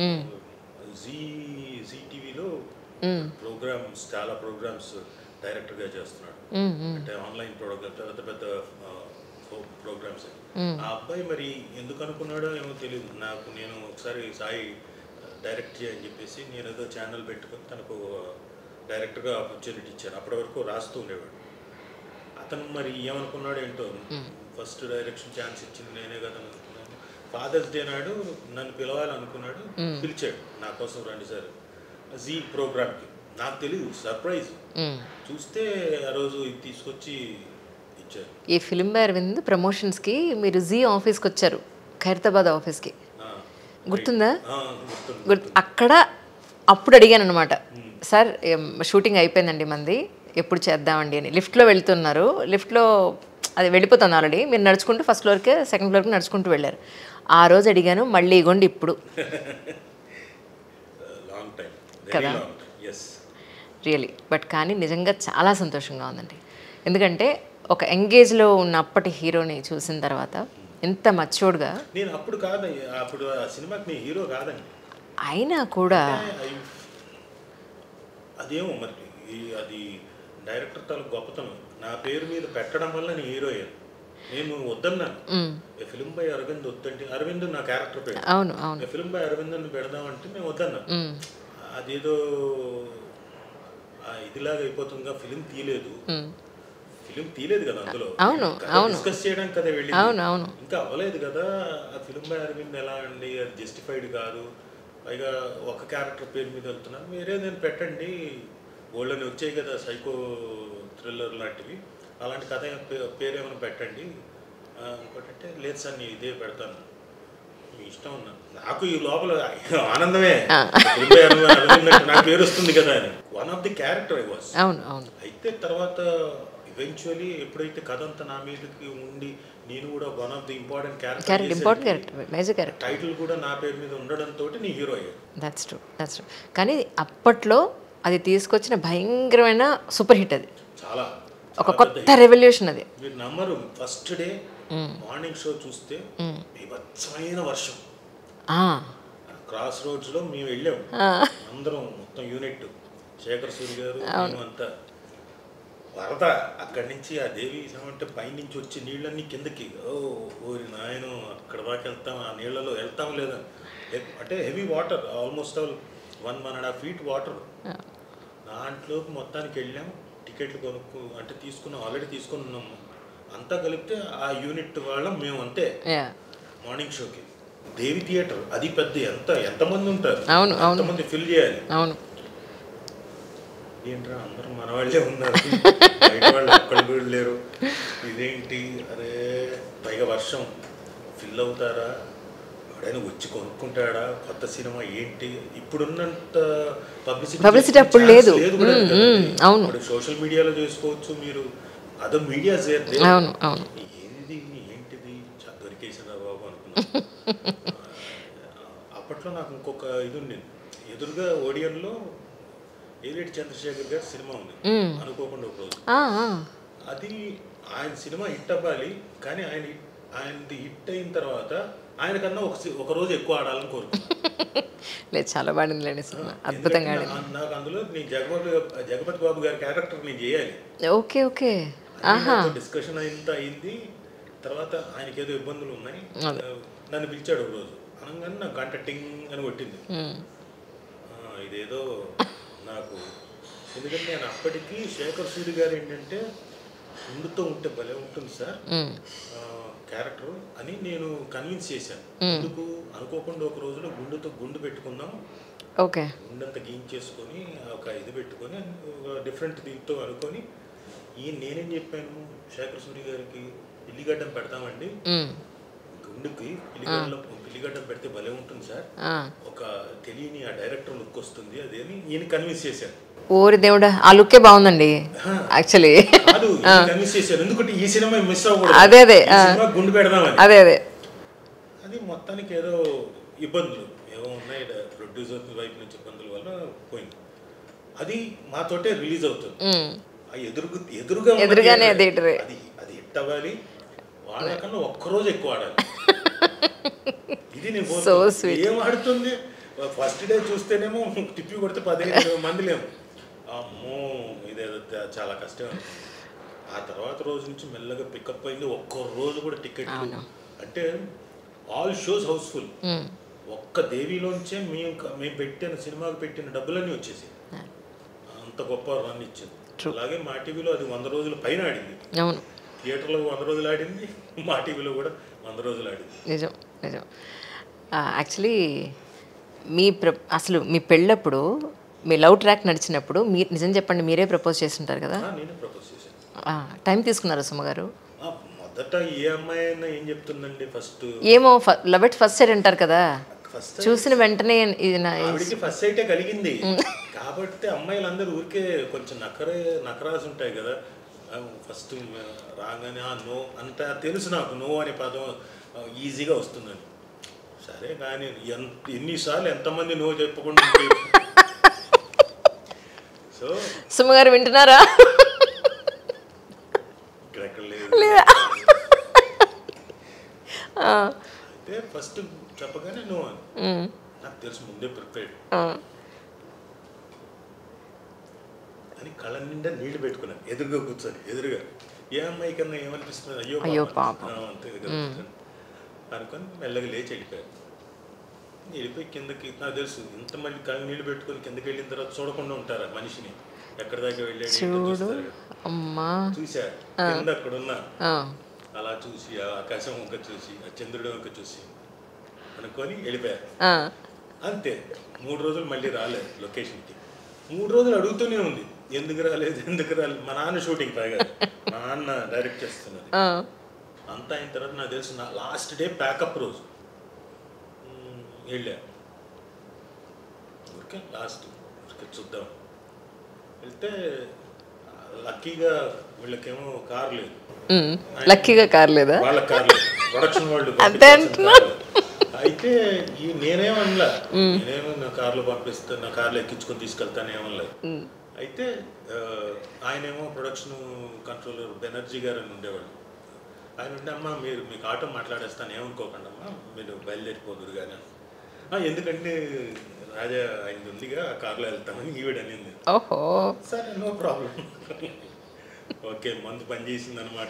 జీ జీ టీవీలో ప్రోగ్రామ్స్ చాలా ప్రోగ్రామ్స్ డైరెక్టర్గా చేస్తున్నాడు ఉమ్, ఉమ్, అంటే ఆన్లైన్ ప్రోగ్రామ్ పెద్ద పెద్ద ప్రోగ్రామ్స్ ఆ అబ్బాయి మరి ఎందుకు అనుకున్నాడో ఏమో తెలియదు నాకు నేను ఒకసారి సాయి డైరెక్ట్ చేయని చెప్పేసి నేను ఏదో ఛానల్ పెట్టుకొని తనకు డైరెక్టర్గా ఆపర్చునిటీ ఇచ్చాను అప్పటి వరకు రాస్తూ ఉండేవాడు అతను మరి ఏమనుకున్నాడు ఏంటో ఫస్ట్ డైరెక్షన్ ఛాన్స్ ఇచ్చింది నేనే కదా అనుకున్నాను ఫాదర్స్ డే నాడు నన్ను పిలవాలనుకున్నాడు పిలిచాడు నా కోసం రండి సార్ జీ ప్రోగ్రామ్కి నాకు తెలియదు సర్ప్రైజ్ ఉమ్. చూస్తే ఆ రోజు ఇది తీసుకొచ్చి ఇచ్చారు ఈ ఫిలిం బేర్ విందు ప్రమోషన్స్కి మీరు జీ ఆఫీస్కి వచ్చారు ఖైరతాబాద్ ఆఫీస్కి ఆ, గుర్తుందా ఆ, గుర్తుంది గుర్తు అక్కడ అప్పుడు అడిగాను అనమాట సార్ ఏం, షూటింగ్ అయిపోయిందండి మంది ఎప్పుడు చేద్దామండి అని లిఫ్ట్లో వెళ్తున్నారు లిఫ్ట్లో అది వెళ్ళిపోతుంది ఆల్రెడీ మీరు నడుచుకుంటూ ఫస్ట్ ఫ్లోర్కే సెకండ్ ఫ్లోర్కి నడుచుకుంటూ వెళ్ళారు ఆ రోజు అడిగాను మళ్ళీ ఇగోండి ఇప్పుడు లాంగ్ టైం వెరీ కదా? Long time yes really but కానీ నిజంగా చాలా సంతోషంగా ఉందండి ఎందుకంటే ఒక ఎంగేజ్లో ఉన్న అప్పటి హీరోని చూసిన తర్వాత ఇంత మచ్యూర్డ్గా నేను అప్పుడు కాదండి అప్పుడు ఆ సినిమాకి నేను హీరో కాదండి అయినా కూడా I- అదేమో మరి ఈ- అది డైరెక్టర్ తాలూకు గొప్పతనం నా పేరు మీద పెట్టడం వల్ల నేను హీరో అయ్యాను నేను వద్దన్నాను మ్, ఫిలిం బై అరవింద్ వద్దంటే అరవింద్ నా క్యారెక్టర్ పేరు అవును అవును ఫిలిం బై అరవింద్ అని పెడదామంటే నేను వద్దన్నా మ్, అదేదో ఆ ఇదిలాగా అయిపోతుందిగా ఫిలిం తీయలేదు మ్. ఫిలిం తీయలేదు కదా అందులో అవును, కథ అవును. డిస్కస్ చేయడానికి కదా వెళ్ళి అవును అవును ఇంకా అవ్వలేదు కదా ఆ ఫిలిం బై అరవింద్ ఎలా అండి అది జస్టిఫైడ్ కాదు పైగా ఒక క్యారెక్టర్ పేరు మీద వెళ్తున్నాను వేరే నేను పెట్టండి ఓళ్ళని వచ్చాయి కదా సైకో థ్రిల్లర్ లాంటివి అలాంటి కథ ఏ- పే- పేరు ఏమైనా పెట్టండి ఆ, ఇంకోటంటే లేదు సార్ నేను ఇదే పెడతాను మీ ఇష్టం ఉన్నా నాకు ఈ లోపల ఆనందమే ఫిలిం బై అరవింద్ అంటే నాకు పేరు వస్తుంది కదా అని one of the character I was అవును అవును అయితే తర్వాత ఈవెన్చువలీ ఎప్పుడైతే కథ అంతా నా మీదకి ఉండి నేను కూడా one of the important character character important character major character title కూడా నా పేరు మీద ఉండడంతో నీ హీరో అయ్యాడు దట్స్ ట్రూ దట్స్ ట్రూ కానీ అప్పట్లో అది తీసుకొచ్చిన భయంకరమైన సూపర్ హిట్ అది చాలా ఒక కొత్త రెవల్యూషన్ అది మీరు నమ్మరు ఫస్ట్ డే మార్నింగ్ షో చూస్తే బీభత్సమైన వర్షం ఆ, క్రాస్ రోడ్స్ లో మేము వెళ్ళాం అందరం మొత్తం యూనిట్ శేఖర్ సూరి గారు మేమంతా వరద అక్కడి నుంచి ఆ దేవి అంటే పైనుంచి వచ్చే నీళ్ళన్నీ కిందకి ఓ ఓరి నాయన అక్కడ దాకా వెళ్తాం ఆ నీళ్ళలో వెళ్తాం లేదా ఎ- అంటే heavy water almost all one one and half feet water దాంట్లోకి మొత్తానికి వెళ్ళాం టికెట్లు కొనుక్కు అంటే తీసుకున్నాం ఆల్రెడీ తీసుకుని ఉన్నాము అంతా కలిపితే ఆ యూనిట్ వాళ్ళం మేము అంతే యా మార్నింగ్ షోకి దేవి థియేటర్ అది పెద్ద ఎంత ఎంతమంది ఉంటారు అవును, అవును. ఎంతమంది ఫిల్ చేయాలి అవును ఏంట్రా అందరూ మన వాళ్ళే ఉన్నారు బయట వాళ్ళు ఒక్కళ్ళు కూడా లేరు ఇదేంటి అరే పైగా వర్షం ఫిల్ అవుతారా ఎవడైనా వచ్చి కొనుక్కుంటాడా కొత్త సినిమా ఏంటి ఇప్పుడున్నంత పబ్లిసిటీ Publicity అప్పుడు లేదు. కూడా మ్మ్, కదా. మ్మ్, అవును. ఇప్పుడు సోషల్ మీడియాలో చేసుకోవచ్చు మీరు అదో మీడియా అవును అవును ఏంది ఏంటిది చ- దొరికేసిందా బాబు అనుకున్నా అప్పట్లో నాకు ఇంకొక ఇది ఉండేది ఎదురుగా ఓడియన్లో ఏలేటి చంద్రశేఖర్ గారి సినిమా ఉంది అనుకోకుండా ఒక రోజు ఆ, ఆ. అది ఆయన సినిమా హిట్ అవ్వాలి కానీ ఆయన hit- ఆయనది హిట్ అయిన తర్వాత ఆయన కన్నా ఒక సి- ఒక రోజు ఎక్కువ ఆడాలని కోరుకుంటున్నాను లేదు చాలా బాగుందిలేండి సినిమా అద్భుతంగా ఎందుకంటే ఆడింది నా- నాకు అందులో నేను జగపతి జగపతి బాబు గారి క్యారెక్టర్ నేను చేయాలి ఓకే ఓకే డిస్కషన్ అయింత అయింది తర్వాత ఆయనకి ఏదో ఇబ్బందులు ఉన్నాయి నన్ను పిలిచాడు ఒక రోజు అనగానే నాకు గంట టింగ్ అని కొట్టింది మ్మ్. ఆ, ఇదేదో నాకు ఎందుకంటే నేను అప్పటికి శేఖర్ సూరి గారు ఏంటంటే గుండుతో ఉంటే భలే ఉంటుంది సార్ మ్మ్. క్యారెక్టర్ అని నేను కన్విన్స్ చేశాను ఎందుకు అనుకోకుండా ఒక రోజులో గుండుతో గుండు పెట్టుకుందాం ఓకే గుండంతా గీయించేసుకొని ఒక ఇది పెట్టుకొని ఒక డిఫరెంట్ దీంతో అనుకొని ఈ నేనేం చెప్పాను శేఖర్ సూరి గారికి పిల్లిగడ్డం పెడతామండి మ్మ్. గుండుకి పిల్లిగడ్డలో పిల్లిగడ్డం పెడితే భలే ఉంటుంది సార్ ఆ. ఒక తెలియని ఆ డైరెక్టర్ లుక్ వస్తుంది అదేని ఈయన కన్విన్స్ చేశాను ఓరి దేవుడా ఆ లుక్కే బాగుందండి యాక్చువల్లీ కాదు కన్విన్స్ చేశాను ఎందుకంటే ఈ సినిమా మిస్ అవ్వకూడదు అదే, అదే, ఈ సినిమా గుండు పెడదామని అదే అదే అది మొత్తానికి ఏదో ఇబ్బందులు ఏవో ఉన్నాయి ప్రొడ్యూసర్ వైపు నుంచి ఇబ్బందుల వల్ల పోయింది అది మాతోటే రిలీజ్ అవుతుంది మ్మ్. ఆ ఎదురుగు ఎదురుగా ఉన్న ఎదురుగానే theatre. theatre. అది అది హిట్ అవ్వాలి వాళ్ళకన్నా ఒక్కరోజు ఎక్కువ ఆడాలి ఇది నేను So కోరుకుంటున్నా. sweet. ఏం ఆడుతుంది ఫస్ట్ డే చూస్తేనేమో తిప్పి కొడితే పదిహేను మంది లేము అమ్మో ఇదేదో త- చాలా కష్టం అనుకున్నాను. ఆ తర్వాత రోజు నుంచి మెల్లగా పికప్ అయింది ఒక్క రోజు కూడా టికెట్ అంటే ఆల్ షోస్ హౌస్ఫుల్ మ్మ్. ఒక్క దేవిలోంచే మేము క- మేము పెట్టిన సినిమాకి పెట్టిన డబ్బులన్నీ వచ్చేసి అంత గొప్ప రన్ ఇచ్చింది అలాగే మా టీవీలో అది వంద రోజుల పైన ఆడింది అవును థియేటర్లో వంద రోజులు ఆడింది మా టీవీలో కూడా వంద రోజులు ఆడింది నిజం నిజం యాక్చువల్లీ మీ ప్ర అసలు మీ పెళ్ళప్పుడు మీ లవ్ ట్రాక్ నడిచినప్పుడు మీరు నిజం చెప్పండి మీరే ప్రపోజ్ చేస్తుంటారు కదా ఆ, నేనే ప్రపోజ్ చేశాను ఆ, టైం తీసుకున్నారు సుమ గారు ఆ, మొదట ఏ అమ్మాయి అయినా ఏం చెప్తుందండి ఫస్ట్ ఏమో లవ్ ఎట్ ఫస్ట్ సైడ్ అంటారు కదా ఫస్ట్ చూసిన వెంటనే ఇది నా ఆవిడికి ఫస్ట్ అయితే కలిగింది కాబట్టి అమ్మాయిలందరూ ఊరికే కొంచెం నకరే నకరాసి ఉంటాయి కదా ఫస్ట్ రాగానే ఆ నో అంత తెలుసు నాకు నో అనే పదం ఆ, ఈజీగా వస్తుందని సరే కానీ ఎంత ఎన్నిసార్లు ఎంతమంది నో చెప్పకుండా ఉంటే సో సుమ గారు వింటున్నారా ఇక్కడెక్కడ లేదు ఆ, అయితే ఫస్ట్ చెప్పగానే నో అని మ్, నాకు తెలుసు ముందే ప్రిపేర్డ్ ఆ, అని కళ్ళ నిండా నీళ్లు పెట్టుకున్నాను ఎదురుగా కూర్చొని ఎదురుగా ఏ అమ్మాయి కన్నా ఏమనిపిస్తుంది అయ్యో అయ్యో పాపం. ఆ, అంతే కదా అనుకొని మెల్లగా లేచి వెళ్ళిపోయాను వెళ్ళిపోయి కిందకి నాకు తెలుసు ఇంత మళ్ళీ కళ్ళు నీళ్లు పెట్టుకొని కిందకి వెళ్ళిన తర్వాత చూడకుండా ఉంటారా మనిషిని ఎక్కడి దాకా వెళ్ళాడు ఏంటో చూడు చూస్తారు కదా. అమ్మా చూసా కింద అక్కడ ఉన్నా ఆ, అలా చూసి ఆ ఆకాశం వంక చూసి ఆ చంద్రుడు వంక చూసి అనుకొని వెళ్ళిపోయారు ఆ, అంతే మూడు రోజులు మళ్ళీ రాలేదు లొకేషన్కి మూడు రోజులు అడుగుతూనే ఉంది ఎందుకు రాలేదు ఎందుకు రాలేదు మా నాన్న షూటింగ్ పైగా మా నాన్న డైరెక్ట్ చేస్తున్నది ఆ, అంతా అయిన తర్వాత నాకు తెలుసు నా లాస్ట్ డే ప్యాకప్ రోజు మ్మ్, వెళ్ళా ఊరికే లాస్ట్ ఊరికే చూద్దాం వెళ్తే లక్కీగా వీళ్ళకేమో కార్ లేదు మ్, లక్కీగా కార్ లేదా వాళ్ళ కార్ లేదు ప్రొడక్షన్ వాళ్ళు అంతే పంపించాల్సిన కార్ లేదు. అయితే ఈ నేనేమనలా నేనేమో నా కార్లో పంపిస్తా నా కార్లో ఎక్కించుకొని తీసుకెళ్తాను ఏమనలేదు అయితే ఆ, ఆయనేమో ప్రొడక్షన్ కంట్రోలర్ బెనర్జీ గారు అని ఉండేవాళ్ళు ఆయన ఉంటే అమ్మా మీరు మీకు ఆటో మాట్లాడేస్తాను ఏమనుకోకండి అమ్మా మీరు బయలుదేరిపోదురు కానీ "ఆ, ఎందుకంటే రాజా ఆయన ఉందిగా ఆ కార్లో వెళ్తామని ఈవిడ అనింది ఓహో సరే నో ప్రాబ్లం ఓకే మందు పని చేసింది అనమాట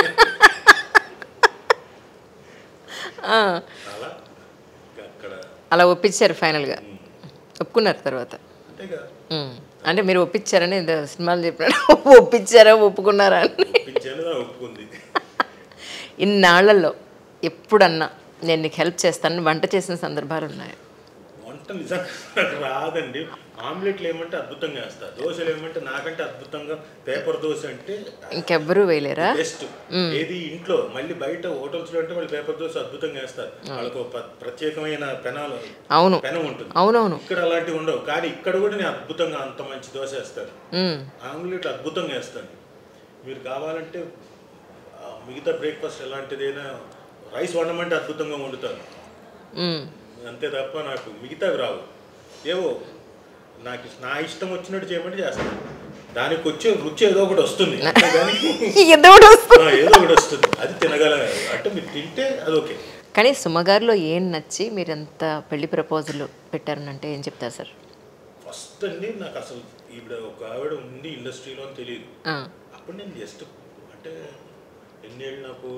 ఆ, అలా ఇంకా అక్కడ అలా ఒప్పించారు ఫైనల్గా ఒప్పుకున్నారు తర్వాత అంతేగా మ్, అంటే మీరు ఒప్పించారని ఏదో సినిమాలు చెప్పినాడు ఒప్పించారా ఒప్పుకున్నారా అని ఒప్పించాను నా ఒప్పుకుంది ఇన్నాళ్లలో ఎప్పుడన్నా నేను నీకు హెల్ప్ చేస్తానని వంట చేసిన సందర్భాలు ఉన్నాయి వంట నిజంగా నాకు రాదండి ఆమ్లెట్లు ఏమంటే అద్భుతంగా వేస్తా దోశలు ఏమంటే నాకంటే అద్భుతంగా పేపర్ దోశ అంటే ఇంకెవ్వరూ వేయలేరా బెస్ట్ ఏది ఇంట్లో మళ్ళీ బయట హోటల్స్ లో అంటే వాళ్ళు పేపర్ దోశ అద్భుతంగా వేస్తారు వాళ్ళకు ఒక ప్ర- ప్రత్యేకమైన పెనాలు అవును పెనం ఉంటుంది అవునవును ఇక్కడ అలాంటివి ఉండవు కానీ ఇక్కడ కూడా నేను అద్భుతంగా అంత మంచి దోశ వేస్తాను మ్, ఆమ్లెట్ అద్భుతంగా వేస్తాను మీరు కావాలంటే ఆ, మిగతా బ్రేక్ఫాస్ట్ ఎలాంటిదైనా రైస్ వండమంటే అద్భుతంగా వండుతాను మ్. అంతే తప్ప నాకు మిగతావి రావు ఏవో నాకు నా ఇష్టం వచ్చినట్టు చేయమంటే చేస్తాను దానికి వచ్చే రుచి ఏదో ఒకటి వస్తుంది అంతేగాని ఏదో ఒకటి వస్తుంది. ఆ, ఏదో ఒకటి వస్తుంది అది తినగల అంటే మీరు తింటే అది ఓకే కానీ సుమగారిలో ఏం నచ్చి మీరు ఎంత పెళ్లి ప్రపోజల్ పెట్టారనంటే ఏం చెప్తారు సార్ ఫస్ట్ అండి నాకు అసలు ఈవిడ ఒక ఆవిడ ఉంది ఇండస్ట్రీలో అని తెలియదు ఆ, అప్పుడు నేను జస్ట్ అంటే ఎన్నేళ్ళు నాకు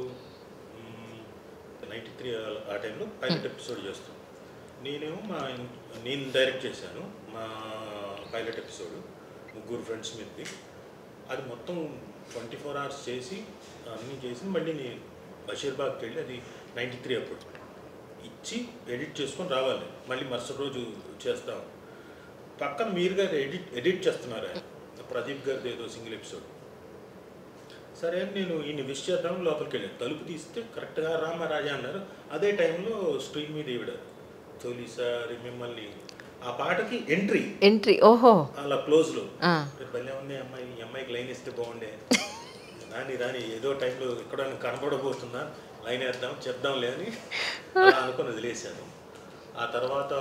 నైంటీ త్రీ ఆ టైంలో పైలట్ ఎపిసోడ్ చేస్తాను నేనేమో మా ఇన్- నేను డైరెక్ట్ చేశాను మా పైలట్ ఎపిసోడ్ ముగ్గురు ఫ్రెండ్స్ మీదది అది మొత్తం ట్వంటీ ఫోర్ అవర్స్ చేసి అన్నీ చేసి మళ్ళీ నేను బషీర్బాగ్కి వెళ్ళి అది నైంటీ త్రీ అప్పుడు ఇచ్చి ఎడిట్ చేసుకొని రావాలి మళ్ళీ మరుసటి రోజు చేస్తాం పక్కన మీరు గారు ఎడిట్ ఎడిట్ చేస్తున్నారు ఆయన. ప్రదీప్ గారిది ఏదో సింగిల్ ఎపిసోడ్ సరే అని నేను ఈయన విష్ చేద్దాం లోపలికి వెళ్ళాను తలుపు తీస్తే కరెక్ట్గా రామరాజా అన్నారు అదే టైంలో స్క్రీన్ మీద ఈవిడ తొలిసారి మిమ్మల్ని ఆ పాటకి ఎంట్రీ ఎంట్రీ ఓహో అలా క్లోజ్లో ఆ, భలే ఉంది ఈ అమ్మాయి ఈ అమ్మాయికి లైన్ ఇస్తే బాగుండే రాని రాని ఏదో టైంలో ఎక్కడ కనపడబోతుందా లైన్ వేద్దాం చెప్దాంలే అని అలా అనుకుని వదిలేశాను ఆ తర్వాత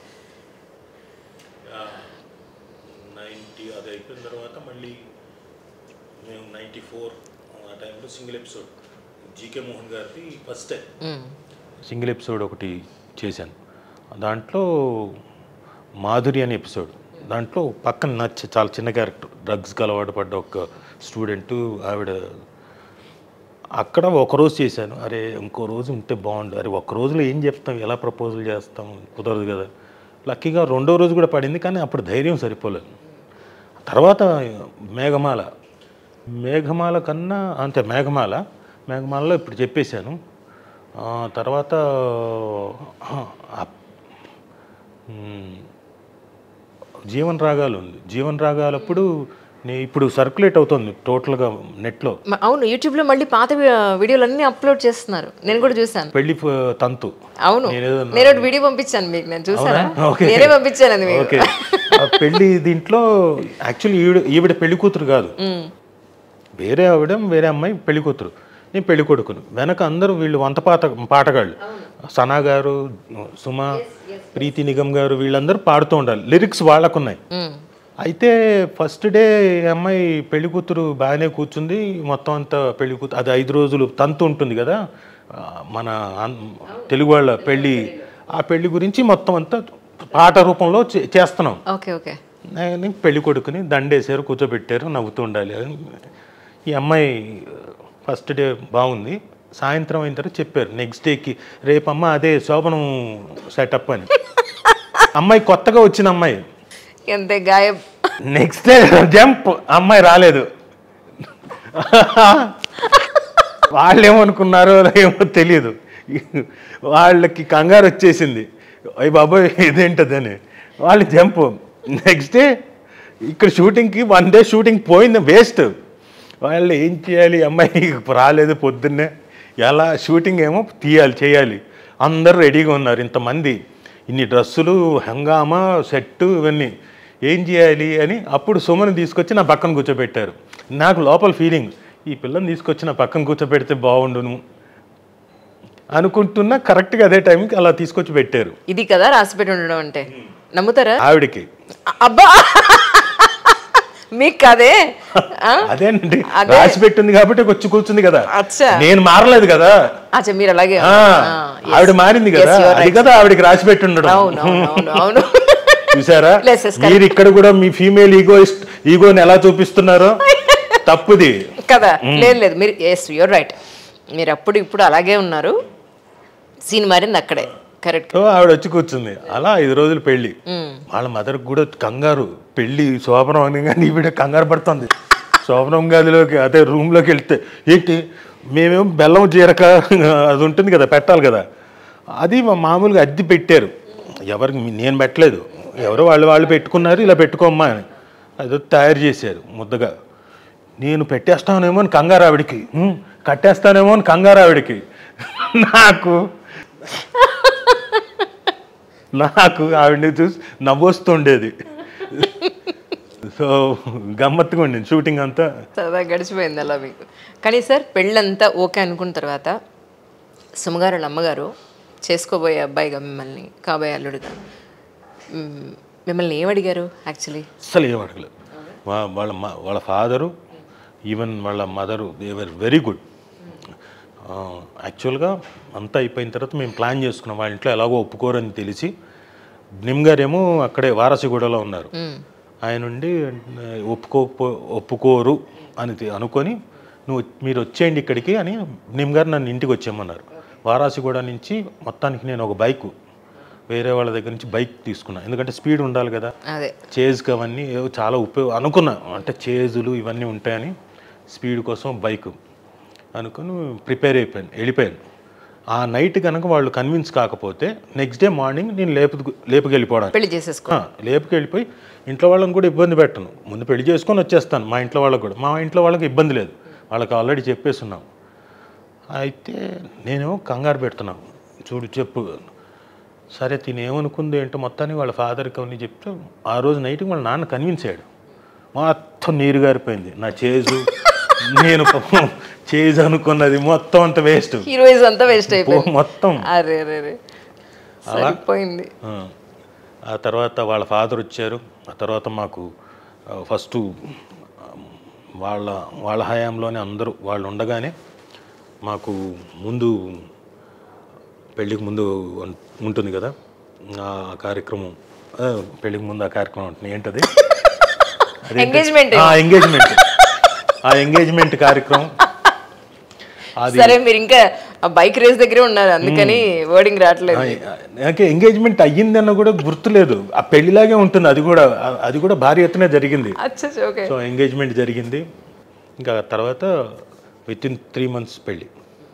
నైంటీ అది అయిపోయిన తర్వాత మళ్ళీ మేము నైంటీ ఫోర్ ఆ టైంలో సింగిల్ ఎపిసోడ్ జీకే మోహన్ గారిది first time um, single episode ఒకటి చేశాను దాంట్లో మాధురి అనే ఎపిసోడ్ దాంట్లో పక్కన నచ్చ చాలా చిన్న క్యారెక్టర్ డ్రగ్స్కి అలవాటు పడ్డ ఒక స్టూడెంట్ ఆవిడ అక్కడ ఒక రోజు చేశాను అరే ఇంకో రోజు ఉంటే బాగుండు అరే ఒక్క రోజులో ఏం చెప్తాం ఎలా ప్రపోజల్ చేస్తాం కుదరదు కదా లక్కీగా రెండో రోజు కూడా పడింది కానీ అప్పుడు ధైర్యం సరిపోలేదు తర్వాత మేఘమాల మేఘమాల కన్నా అంతే మేఘమాల మేఘమాలలో ఇప్పుడు చెప్పేశాను ఆ, తర్వాత ఆ, మ్, జీవన్ రాగాలు ఉంది జీవన్ రాగాలు అప్పుడు నే ఇప్పుడు సర్క్యులేట్ అవుతుంది టోటల్గా నెట్లో మ- అవును యూట్యూబ్లో మళ్ళీ పాత వి- వీడియోలన్నీ అప్లోడ్ చేస్తున్నారు నేను కూడా చూశాను పెళ్లి ఫ- తంతు అవును నేనేదో నేను ఒకటి వీడియో పంపించాను మీకు నేను చూసారా అవునా? ఓకే. నేనే పంపించాను అది మీకు ఓకే ఆ పెళ్లి దీంట్లో యాక్చువల్లీ ఈవిడ ఈవిడ పెళ్లి కూతురు కాదు ఉమ్, వేరే ఆవిడ వేరే అమ్మాయి పెళ్లి కూతురు నేను పెళ్లి కొడుకును వెనక అందరూ వీళ్ళు వంత పాట పాటగాళ్ళు సనా గారు సుమ ప్రీతి నిగమ్ గారు వీళ్ళందరూ పాడుతూ ఉండాలి లిరిక్స్ వాళ్ళకున్నాయి ఉమ్, అయితే ఫస్ట్ డే ఈ అమ్మాయి పెళ్లి కూతురు బాగానే కూర్చుంది మొత్తం అంతా పెళ్లి కూతురు అది ఐదు రోజులు తంతు ఉంటుంది కదా ఆ, మన ఆన్- తెలుగు వాళ్ళ పెళ్లి ఆ పెళ్లి గురించి మొత్తం అంతా పాట రూపంలో చే- చేస్తున్నాం ఓకే ఓకే నేను పెళ్లి కొడుకుని దండేశారు కూర్చోబెట్టారు నవ్వుతూ ఉండాలి అని. ఈ అమ్మాయి ఫస్ట్ డే బాగుంది సాయంత్రం అయిన తర్వాత చెప్పారు నెక్స్ట్ డేకి రేపమ్మ అదే శోభనం సెటప్ అని అమ్మాయి కొత్తగా వచ్చిన అమ్మాయి ఎంత గాయం నెక్స్ట్ డే జంప్ అమ్మాయి రాలేదు వాళ్ళు ఏమనుకున్నారో ఏమో తెలియదు వాళ్ళకి కంగారు వచ్చేసింది అయ్యి బాబోయ్ ఇదేంటదని వాళ్ళు జంప్ నెక్స్ట్ డే ఇక్కడ షూటింగ్కి వన్ డే షూటింగ్ పోయింది వేస్ట్ వాళ్ళు ఏం చేయాలి ఈ అమ్మాయి రాలేదు పొద్దున్నే ఎలా షూటింగ్ ఏమో తీయాలి చేయాలి అందరూ రెడీగా ఉన్నారు ఇంతమంది ఇన్ని డ్రెస్సులు హంగామా సెట్టు ఇవన్నీ ఏం చేయాలి అని అప్పుడు సుమని తీసుకొచ్చి నా పక్కన కూర్చోబెట్టారు నాకు లోపల ఫీలింగ్ ఈ పిల్లని తీసుకొచ్చి నా పక్కన కూర్చోబెడితే బాగుండును అనుకుంటున్నా కరెక్ట్గా అదే టైంకి అలా తీసుకొచ్చి పెట్టారు ఇది కదా రాసిపెట్టి ఉండడం అంటే నమ్ముతారా ఆవిడకి అ- అబ్బా మీకు కదే ఆ? అదేనండి అదే. రాసి పెట్టింది కాబట్టి వచ్చి కూర్చుంది కదా అచ్చా. నేను మారలేదు కదా అచ్చా మీరు అలాగే ఆ, ఆ, yes. ఆవిడ మారింది Yes, కదా you are అది right. కదా ఆవిడకి రాసి పెట్టి ఉండడం అవును అవును అవును అవును చూసారా Yes, yes, correct. మీరు ఇక్కడ కూడా మీ ఫీమేల్ ఈగో ఈగోని ఎలా చూపిస్తున్నారో తప్పుది కదా లేదు లేదు మీరు ఎస్ యూర్ రైట్ మీరు అప్పుడు ఇప్పుడు అలాగే ఉన్నారు సీన్ మారింది అక్కడే కరెక్ట్ సో ఆవిడ వచ్చి కూర్చుంది అలా ఐదు రోజులు పెళ్లి వాళ్ళ మదర్కి కూడా కంగారు పెళ్లి శోభనం అని కానీ ఈవిడ కంగారు పడుతుంది శోభనం గదిలోకి అదే రూమ్లోకి వెళ్తే ఏంటి మేమేమో బెల్లం జీరక అది ఉంటుంది కదా పెట్టాలి కదా అది మా మామూలుగా అద్దె పెట్టారు ఎవరికి నేను పెట్టలేదు ఎవరో వాళ్ళు వాళ్ళు పెట్టుకున్నారు ఇలా పెట్టుకోమ్మా అని అదో తయారు చేశారు ముద్దగా నేను పెట్టేస్తానేమో అని కంగారు ఆవిడికి "ఉమ్, కట్టేస్తానేమో అని కంగారు ఆవిడికి నాకు నాకు ఆవిడని చూసి నవ్వొస్తుండేది సో గమ్మత్తుగా ఉండింది షూటింగ్ అంతా సరదా గడిచిపోయింది అలా మీకు కానీ సార్ పెళ్ళంతా ఓకే అనుకున్న తర్వాత సుమగారు వాళ్ళ అమ్మగారు చేసుకోబోయే అబ్బాయిగా మిమ్మల్ని కాబోయే అల్లుడిగా మ్, మిమ్మల్ని ఏమడిగారు యాక్చువల్లీ అస్సలు ఏం అడగలేదు వా- వాళ్ళ మా వాళ్ళ ఫాదరు ఈవెన్ వాళ్ళ mother they were very good యాక్చువల్గా అంతా అయిపోయిన తర్వాత మేము ప్లాన్ చేసుకున్నాం వాళ్ళ ఇంట్లో ఎలాగో ఒప్పుకోరని తెలిసి నిమ్ గారేమో అక్కడే వారసిగూడలో ఉన్నారు ఆయన ఉండి ఆ, ఒప్పుకో ఒప్పుకోరు అని తె- అనుకొని నువ్వు మీరు వచ్చేయండి ఇక్కడికి అని నిమ్ గారు నన్ను ఇంటికి వచ్చేయమన్నారు వారాసిగూడ నుంచి మొత్తానికి నేను ఒక బైక్ వేరే వాళ్ళ దగ్గర నుంచి బైక్ తీసుకున్నా ఎందుకంటే స్పీడ్ ఉండాలి కదా అదే చేజ్కి అవన్నీ ఏవో చాలా ఉపయోగ అనుకున్నా అంటే చేజులు ఇవన్నీ ఉంటాయని స్పీడ్ కోసం బైక్ అనుకుని ప్రిపేర్ అయిపోయాను వెళ్ళిపోయాను ఆ నైట్ కనుక వాళ్ళు కన్విన్స్ కాకపోతే నెక్స్ట్ డే మార్నింగ్ నేను లేపు లేపుకెళ్ళిపోవడానికి పెళ్లి చేసేసుకో ఆ, లేపుకెళ్ళిపోయి ఇంట్లో వాళ్ళని కూడా ఇబ్బంది పెట్టను ముందు పెళ్లి చేసుకొని వచ్చేస్తాను మా ఇంట్లో వాళ్ళకి కూడా మా ఇంట్లో వాళ్ళకి ఇబ్బంది లేదు వాళ్ళకి ఆల్రెడీ చెప్పేస్తున్నాం అయితే నేనేమో కంగారు పెడుతున్నాను చూడు చెప్పు సరే తినేమనుకుంది ఏంటో మొత్తానికి వాళ్ళ ఫాదర్కి అవన్నీ చెప్తే ఆ రోజు నైట్కి వాళ్ళ నాన్న కన్విన్స్ అయ్యాడు మొత్తం నీరు గారిపోయింది నా చేజు నేను పాపం చేజు అనుకున్నది మొత్తం అంత వేస్ట్ హీరోయిజ్ అంతా వేస్ట్ అయిపోయింది మొత్తం అరే అరే అరే సరిపోయింది ఆ, ఆ తర్వాత వాళ్ళ ఫాదర్ వచ్చారు ఆ తర్వాత మాకు ఫస్ట్ వాళ్ళ వాళ్ళ హయాంలోనే అందరూ వాళ్ళు ఉండగానే మాకు ముందు పెళ్ళికి ముందు ఉం- ఉంటుంది కదా ఆ కార్యక్రమం ఆ, పెళ్ళికి ముందు ఆ కార్యక్రమం ఉంటుంది ఏంటది ఎంగేజ్మెంట్ ఎంగేజ్మెంట్ ఆ ఎంగేజ్మెంట్ కార్యక్రమం అది సరే మీరు ఇంకా ఆ బైక్ రేస్ దగ్గరే ఉన్నారు అందుకని వర్డింగ్ రావట్లేదు నాకు ఎంగేజ్మెంట్ అయ్యిందన్న కూడా గుర్తులేదు ఆ పెళ్లిలాగే ఉంటుంది అది కూడా ఆ- అది కూడా భారీ ఎత్తున జరిగింది అచ్చా ఓకే సో ఎంగేజ్మెంట్ జరిగింది ఇంకా తర్వాత విత్ ఇన్ త్రీ మంత్స్ పెళ్ళి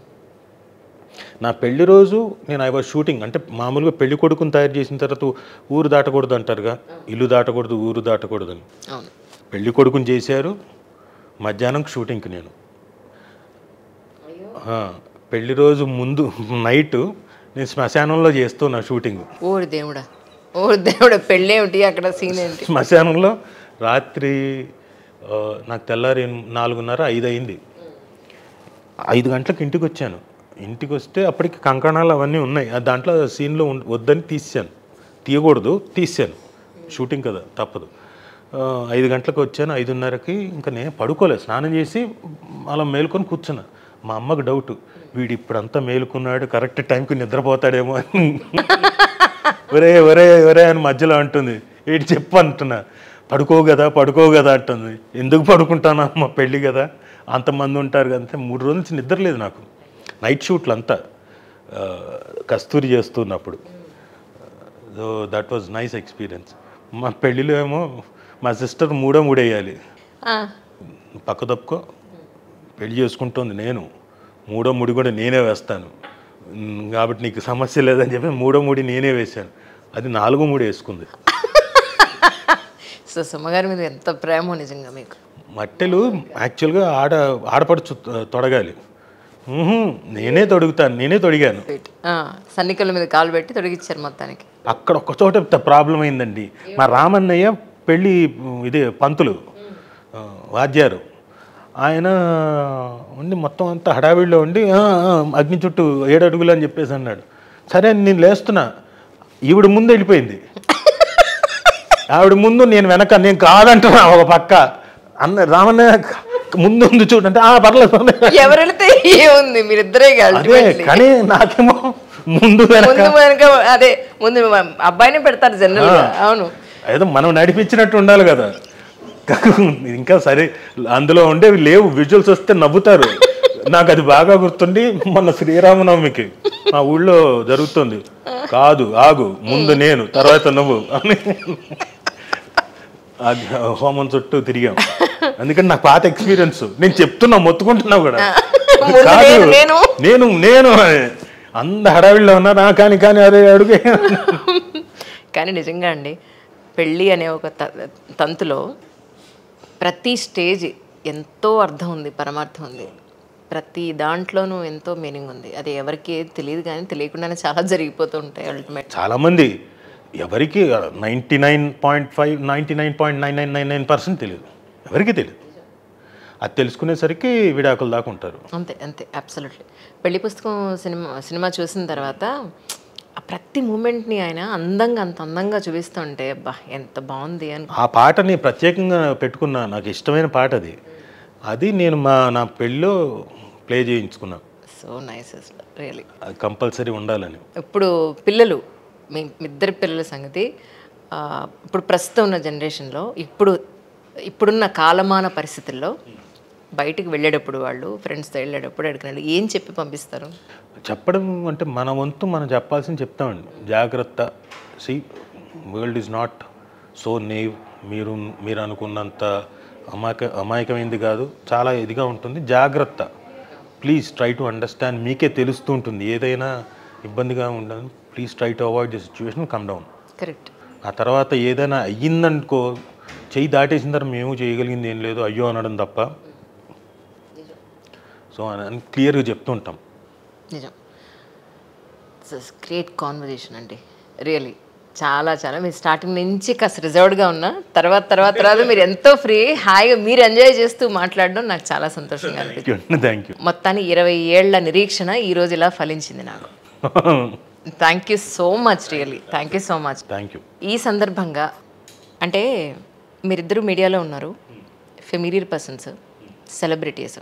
నా పెళ్లి రోజు నేను ఐ వాజ్ షూటింగ్ అంటే మామూలుగా పెళ్లి కొడుకుని తయారు చేసిన తర్వాత ఊరు దాటకూడదు అంటారుగా ఇల్లు దాటకూడదు ఊరు దాటకూడదు అని అవును పెళ్లి కొడుకుని చేశారు మధ్యాహ్నం షూటింగ్కి నేను ఆ, పెళ్లి రోజు ముందు నైట్ నేను శ్మశానంలో చేస్తున్నా షూటింగ్ ఓరి దేవుడా ఓరి దేవుడా పెళ్ళేమిటి అక్కడ సీన్ ఏంటి శ్మశానంలో రాత్రి ఆ, నాకు తెల్లారి నాలుగున్నర ఐదు అయింది ఐదు గంటలకు ఇంటికి వచ్చాను ఇంటికి వస్తే అప్పటికి కంకణాలు అవన్నీ ఉన్నాయి ఆ దాంట్లో సీన్లో ఉం- వద్దని తీసాను తీయకూడదు తీసాను షూటింగ్ కదా తప్పదు ఆ, ఐదు గంటలకు వచ్చాను ఐదున్నరకి ఇంకా నేను పడుకోలేదు స్నానం చేసి అలా మేలుకొని కూర్చున్నా మా అమ్మకు డౌట్ వీడు ఇప్పుడంతా మేలుకున్నాడు కరెక్ట్ టైంకి నిద్రపోతాడేమో అని ఒరే ఒరే ఒరే అని మధ్యలో అంటుంది ఏంటి చెప్పు అంటున్నా పడుకో కదా పడుకో కదా అంటుంది ఎందుకు పడుకుంటాను అమ్మ పెళ్ళి కదా అంతమంది ఉంటారు కదా అంటే మూడు రోజుల నుంచి నిద్ర లేదు నాకు నైట్ షూట్లు అంతా ఆ, కస్తూరి చేస్తున్నప్పుడు so that was nice experience మా పెళ్ళిలో ఏమో మా సిస్టర్ మూడో మూడేయాలి ఆ, పక్క తప్పుకో పెళ్లి చేసుకుంటుంది నేను మూడో ముడి కూడా నేనే వేస్తాను ఉమ్, కాబట్టి నీకు సమస్య లేదని చెప్పి మూడో ముడి నేనే వేశాను అది నాలుగో ముడి వేసుకుంది సో సుమ్మగారి మీద ఎంత ప్రేమ నిజంగా మీకు మట్టెలు యాక్చువల్గా ఆడ ఆడపడుచు తొడగాలి ఉహుం, నేనే తొడుగుతాను నేనే తొడిగాను ఆ, సన్నికల మీద కాలు పెట్టి తొడిగిచ్చారు మొత్తానికి అక్కడ ఒక చోట ప్రాబ్లం అయిందండి మా రామన్నయ్య పెళ్ళి ఇదే పంతులు ఆ, వాద్యారు ఆయన ఉండి మొత్తం అంతా హడావిడిలో ఉండి "ఆ, ఆ, అగ్ని చుట్టూ ఏడు అడుగులు అని చెప్పేసి అన్నాడు సరే అని నేను లేస్తున్నా ఈవిడ ముందు వెళ్ళిపోయింది ఆవిడ ముందు నేను వెనక నేను కాదంటున్నా ఒక పక్క అన్న రామన్నయ్య ముందు ఉంది చూడంటే ఆ పర్లేదు పర్లేదు." ఎవరు వెళితే ఏముంది మీరిద్దరే అదే కానీ నాకేమో ముందు వెనక ముందు వెనక అదే ముందు అబ్బాయిని పెడతారు జనరల్ గా అవును ఏదో మనం నడిపించినట్టు ఉండాలి కదా ఇంకా సరే అందులో ఉండేవి లేవు విజువల్స్ వస్తే నవ్వుతారు నాకు అది బాగా గుర్తుండి మొన్న శ్రీరామనవమికి మా ఊళ్ళో జరుగుతుంది కాదు ఆగు ముందు నేను తర్వాత నువ్వు అని అది హోమం చుట్టూ తిరిగాం అందుకని నాకు పాత ఎక్స్పీరియన్స్ నేను చెప్తున్నా మొత్తుకుంటున్నా కూడా ముందు కాదు నేను, నేను. నేను నేను అంద హడావిడిలో ఉన్నా నా కానీ కానీ అరే అడుగే కానీ నిజంగా అండి పెళ్ళి అనే ఒక త- తంతులో ప్రతి స్టేజ్ ఎంతో అర్థం ఉంది పరమార్థం ఉంది ప్రతి దాంట్లోనూ ఎంతో మీనింగ్ ఉంది అది ఎవరికి ఏది తెలియదు కానీ తెలియకుండానే చాలా జరిగిపోతూ ఉంటాయి అల్టిమేట్ చాలామంది ఎవరికి ninety nine point five ninety nine point nine nine nine nine percent తెలియదు ఎవరికి తెలియదు అది తెలుసుకునేసరికి విడాకులు దాకా ఉంటారు అంతే అంతే అబ్సల్యూట్లీ పెళ్లి పుస్తకం సినిమా సినిమా చూసిన తర్వాత ఆ ప్రతి మూమెంట్ని ఆయన అందంగా అంత అందంగా చూపిస్తుంటే బా ఎంత బాగుంది అని ఆ పాటని ప్రత్యేకంగా పెట్టుకున్న నాకు ఇష్టమైన పాట అది అది నేను మా నా పెళ్ళిలో ప్లే చేయించుకున్నా సో నైస్ అసలు రియలీ అది కంపల్సరీ ఉండాలని ఇప్పుడు పిల్లలు మీ మీ ఇద్దరు పిల్లల సంగతి ఆ, ఇప్పుడు ప్రస్తుతం ఉన్న జనరేషన్లో ఇప్పుడు ఇప్పుడున్న కాలమాన పరిస్థితుల్లో బయటికి వెళ్ళేటప్పుడు వాళ్ళు ఫ్రెండ్స్తో వెళ్ళేటప్పుడు ఎక్కడికి ఏం చెప్పి పంపిస్తారు చెప్పడం అంటే మన వంతు మనం చెప్పాల్సింది చెప్తామండి జాగ్రత్త see world is not so naive మీరు మీరు అనుకున్నంత అమాయక అమాయకమైంది కాదు చాలా ఇదిగా ఉంటుంది జాగ్రత్త ప్లీజ్ ట్రై టు అండర్స్టాండ్ మీకే తెలుస్తూ ఉంటుంది ఏదైనా ఇబ్బందిగా ఉండదు please try to avoid the situation come down correct ఆ తర్వాత ఏదైనా అయ్యిందనుకో చెయ్యి దాటేసిన తర్వాత మేము చేయగలిగింది ఏం లేదు అయ్యో అనడం తప్ప సో అని క్లియర్గా చెప్తుంటాం నిజం గ్రేట్ కాన్వర్జేషన్ అండి రియలీ చాలా చాలా మీరు స్టార్టింగ్ నుంచి కాస్త రిజర్వ్డ్గా ఉన్నా తర్వాత తర్వాత తర్వాత మీరు ఎంతో ఫ్రీ హాయిగా మీరు ఎంజాయ్ చేస్తూ మాట్లాడడం నాకు చాలా సంతోషంగా అనిపించింది థ్యాంక్ యూ మొత్తానికి ఇరవై ఏళ్ల నిరీక్షణ ఈ రోజు ఇలా ఫలించింది నాకు thank you so much really thank you so much thank you ఈ సందర్భంగా అంటే మీరిద్దరూ మీడియాలో ఉన్నారు ఫెమిలియర్ పర్సన్స్ సెలబ్రిటీస్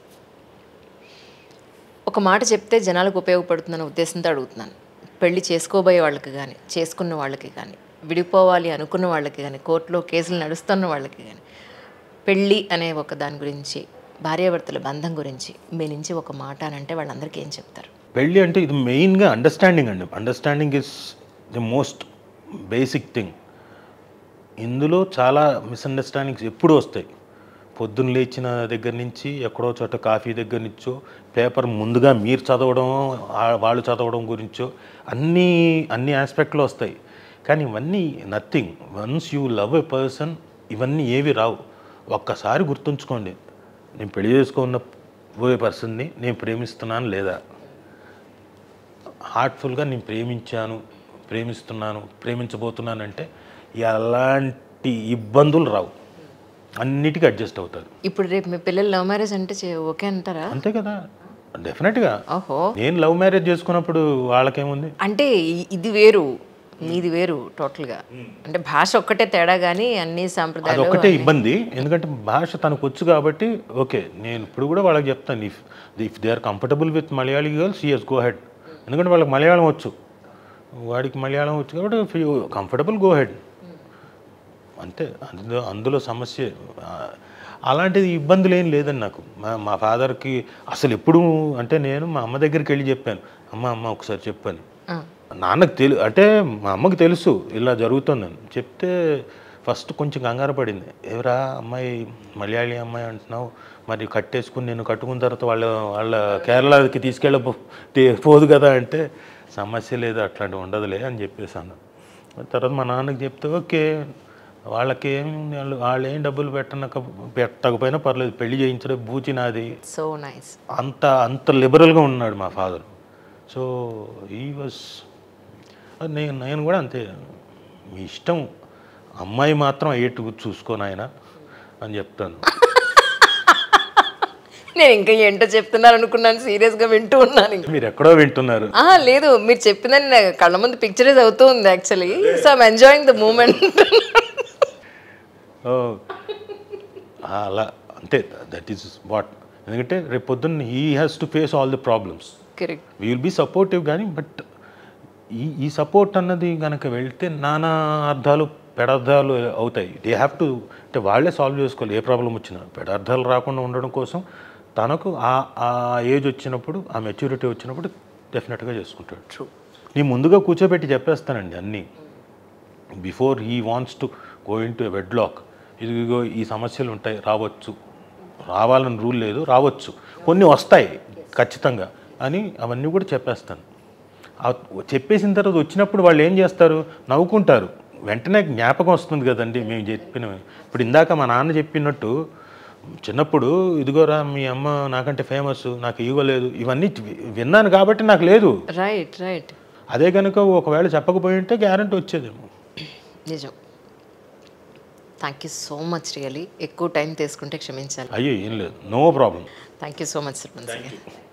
ఒక మాట చెప్తే జనాలకు ఉపయోగపడుతుందన్న ఉద్దేశంతో అడుగుతున్నాను పెళ్లి చేసుకోబోయే వాళ్ళకి కానీ చేసుకున్న వాళ్ళకి కానీ విడిపోవాలి అనుకున్న వాళ్ళకి కానీ కోర్టులో కేసులు నడుస్తున్న వాళ్ళకి కానీ పెళ్ళి అనే ఒక దాని గురించి భార్యాభర్తల బంధం గురించి మీ నుంచి ఒక మాట అని అంటే వాళ్ళందరికీ ఏం చెప్తారు పెళ్ళి అంటే ఇది మెయిన్గా అండర్స్టాండింగ్ అండి understanding is the most basic thing ఇందులో చాలా మిస్అండర్స్టాండింగ్స్ ఎప్పుడు వస్తాయి పొద్దున్న లేచిన దగ్గర నుంచి ఎక్కడో చోట కాఫీ దగ్గర నుంచో పేపర్ ముందుగా మీరు చదవడం ఆ- వాళ్ళు చదవడం గురించో అన్నీ అన్ని ఆస్పెక్ట్లో వస్తాయి కానీ ఇవన్నీ nothing once you love a person ఇవన్నీ ఏవి రావు ఒక్కసారి గుర్తుంచుకోండి నేను పెళ్లి చేసుకున్న పోయే పర్సన్ని నేను ప్రేమిస్తున్నాను లేదా హార్ట్ఫుల్గా నేను ప్రేమించాను ప్రేమిస్తున్నాను ప్రేమించబోతున్నానంటే ఎలాంటి ఇబ్బందులు రావు అన్నిటికీ అడ్జస్ట్ అవుతారు ఇప్పుడు రేపు మీ పిల్లలు లవ్ మ్యారేజ్ అంటే చే- ఓకే అంటారా అంతే కదా డెఫినెట్గా ఓహో నేను లవ్ మ్యారేజ్ చేసుకున్నప్పుడు వాళ్ళకేముంది అంటే ఇ- ఇది వేరు మీది వేరు టోటల్గా అంటే భాష ఒక్కటే తేడా కానీ అన్ని సాంప్రదాయాలు అదొక్కటే ఇబ్బంది ఎందుకంటే భాష తనకు వచ్చు కాబట్టి ఓకే నేను ఇప్పుడు కూడా వాళ్ళకి చెప్తాను if if they are comfortable with Malayali girls సిఎస్ గో హెడ్ ఎందుకంటే వాళ్ళకి మలయాళం వచ్చు వాడికి మలయాళం వచ్చు కాబట్టి కంఫర్టబుల్ గో హెడ్ అంతే అందులో అందులో సమస్య ఆ, అలాంటిది ఇబ్బందులు ఏం లేదండి నాకు మా మా ఫాదర్కి అసలు ఎప్పుడు అంటే నేను మా అమ్మ దగ్గరికి వెళ్ళి చెప్పాను అమ్మ అమ్మ ఒకసారి చెప్పాను ఆ, నాన్నకు తెలు అంటే మా అమ్మకి తెలుసు ఇలా జరుగుతుందని చెప్తే ఫస్ట్ కొంచెం కంగారు పడింది ఎవరా అమ్మాయి మలయాళీ అమ్మాయి అంటున్నావు మరి కట్టేసుకుని నేను కట్టుకున్న తర్వాత వాళ్ళ వాళ్ళ కేరళకి తీసుకెళ్ళ పోదు కదా అంటే సమస్య లేదు అట్లాంటివి ఉండదులే అని చెప్పేసాను తర్వాత మా నాన్నకి చెప్తే ఓకే వాళ్ళకి ఏం వాళ్ళు వాళ్ళు ఏం డబ్బులు పెట్టనక పెట్టకపోయినా పర్లేదు పెళ్లి చేయించడం బూచి నాది సో నైస్ అంత అంత లిబరల్గా ఉన్నాడు మా ఫాదర్ సో ఈ వాజ్ నేను నేను కూడా అంతే మీ ఇష్టం అమ్మాయి మాత్రం అయ్యేట్టు చూసుకోను ఆయన అని చెప్తాను నేను ఇంకా ఏంటో చెప్తున్నారు అనుకున్నాను సీరియస్గా వింటూ ఉన్నాను ఇంకా మీరు ఎక్కడో వింటున్నారు ఆ, లేదు మీరు చెప్పిందని నా కళ్ళ ముందు పిక్చరైజ్ అవుతూ ఉంది actually so I'm enjoying the moment ఓ, అలా అంతే దట్ ఈస్ వాట్ ఎందుకంటే రేపు పొద్దున్న he has to face all the problems correct we will be supportive కానీ బట్ ఈ ఈ సపోర్ట్ అన్నది కనుక వెళ్తే నానా అర్థాలు పెడార్థాలు అవుతాయి దే హ్యావ్ టు అంటే వాళ్ళే సాల్వ్ చేసుకోవాలి ఏ ప్రాబ్లం వచ్చినా పెడార్థాలు రాకుండా ఉండడం కోసం తనకు ఆ ఆ ఏజ్ వచ్చినప్పుడు ఆ మెచ్యూరిటీ వచ్చినప్పుడు డెఫినెట్గా చేసుకుంటాడు ట్రూ నేను ముందుగా కూర్చోబెట్టి చెప్పేస్తానండి అన్నీ before he wants to go into wedlock ఇదిగో ఈ సమస్యలు ఉంటాయి రావచ్చు రావాలని రూల్ లేదు రావచ్చు కొన్ని వస్తాయి ఖచ్చితంగా అని అవన్నీ కూడా చెప్పేస్తాను ఆ చెప్పేసిన తర్వాత వచ్చినప్పుడు వాళ్ళు ఏం చేస్తారు నవ్వుకుంటారు వెంటనే జ్ఞాపకం వస్తుంది కదండి మేము చెప్పిన ఇప్పుడు ఇందాక మా నాన్న చెప్పినట్టు చిన్నప్పుడు ఇదిగోరా మీ అమ్మ నాకంటే ఫేమస్ నాకు ఇవ్వలేదు ఇవన్నీ విన్నాను కాబట్టి నాకు లేదు రైట్ రైట్ అదే కనుక ఒకవేళ చెప్పకపోయి ఉంటే గ్యారంటీ వచ్చేదేమో నిజం thank you so much really ఎక్కువ టైం తీసుకుంటే క్షమించాలి అయ్యో ఏం లేదు no problem thank you so much sir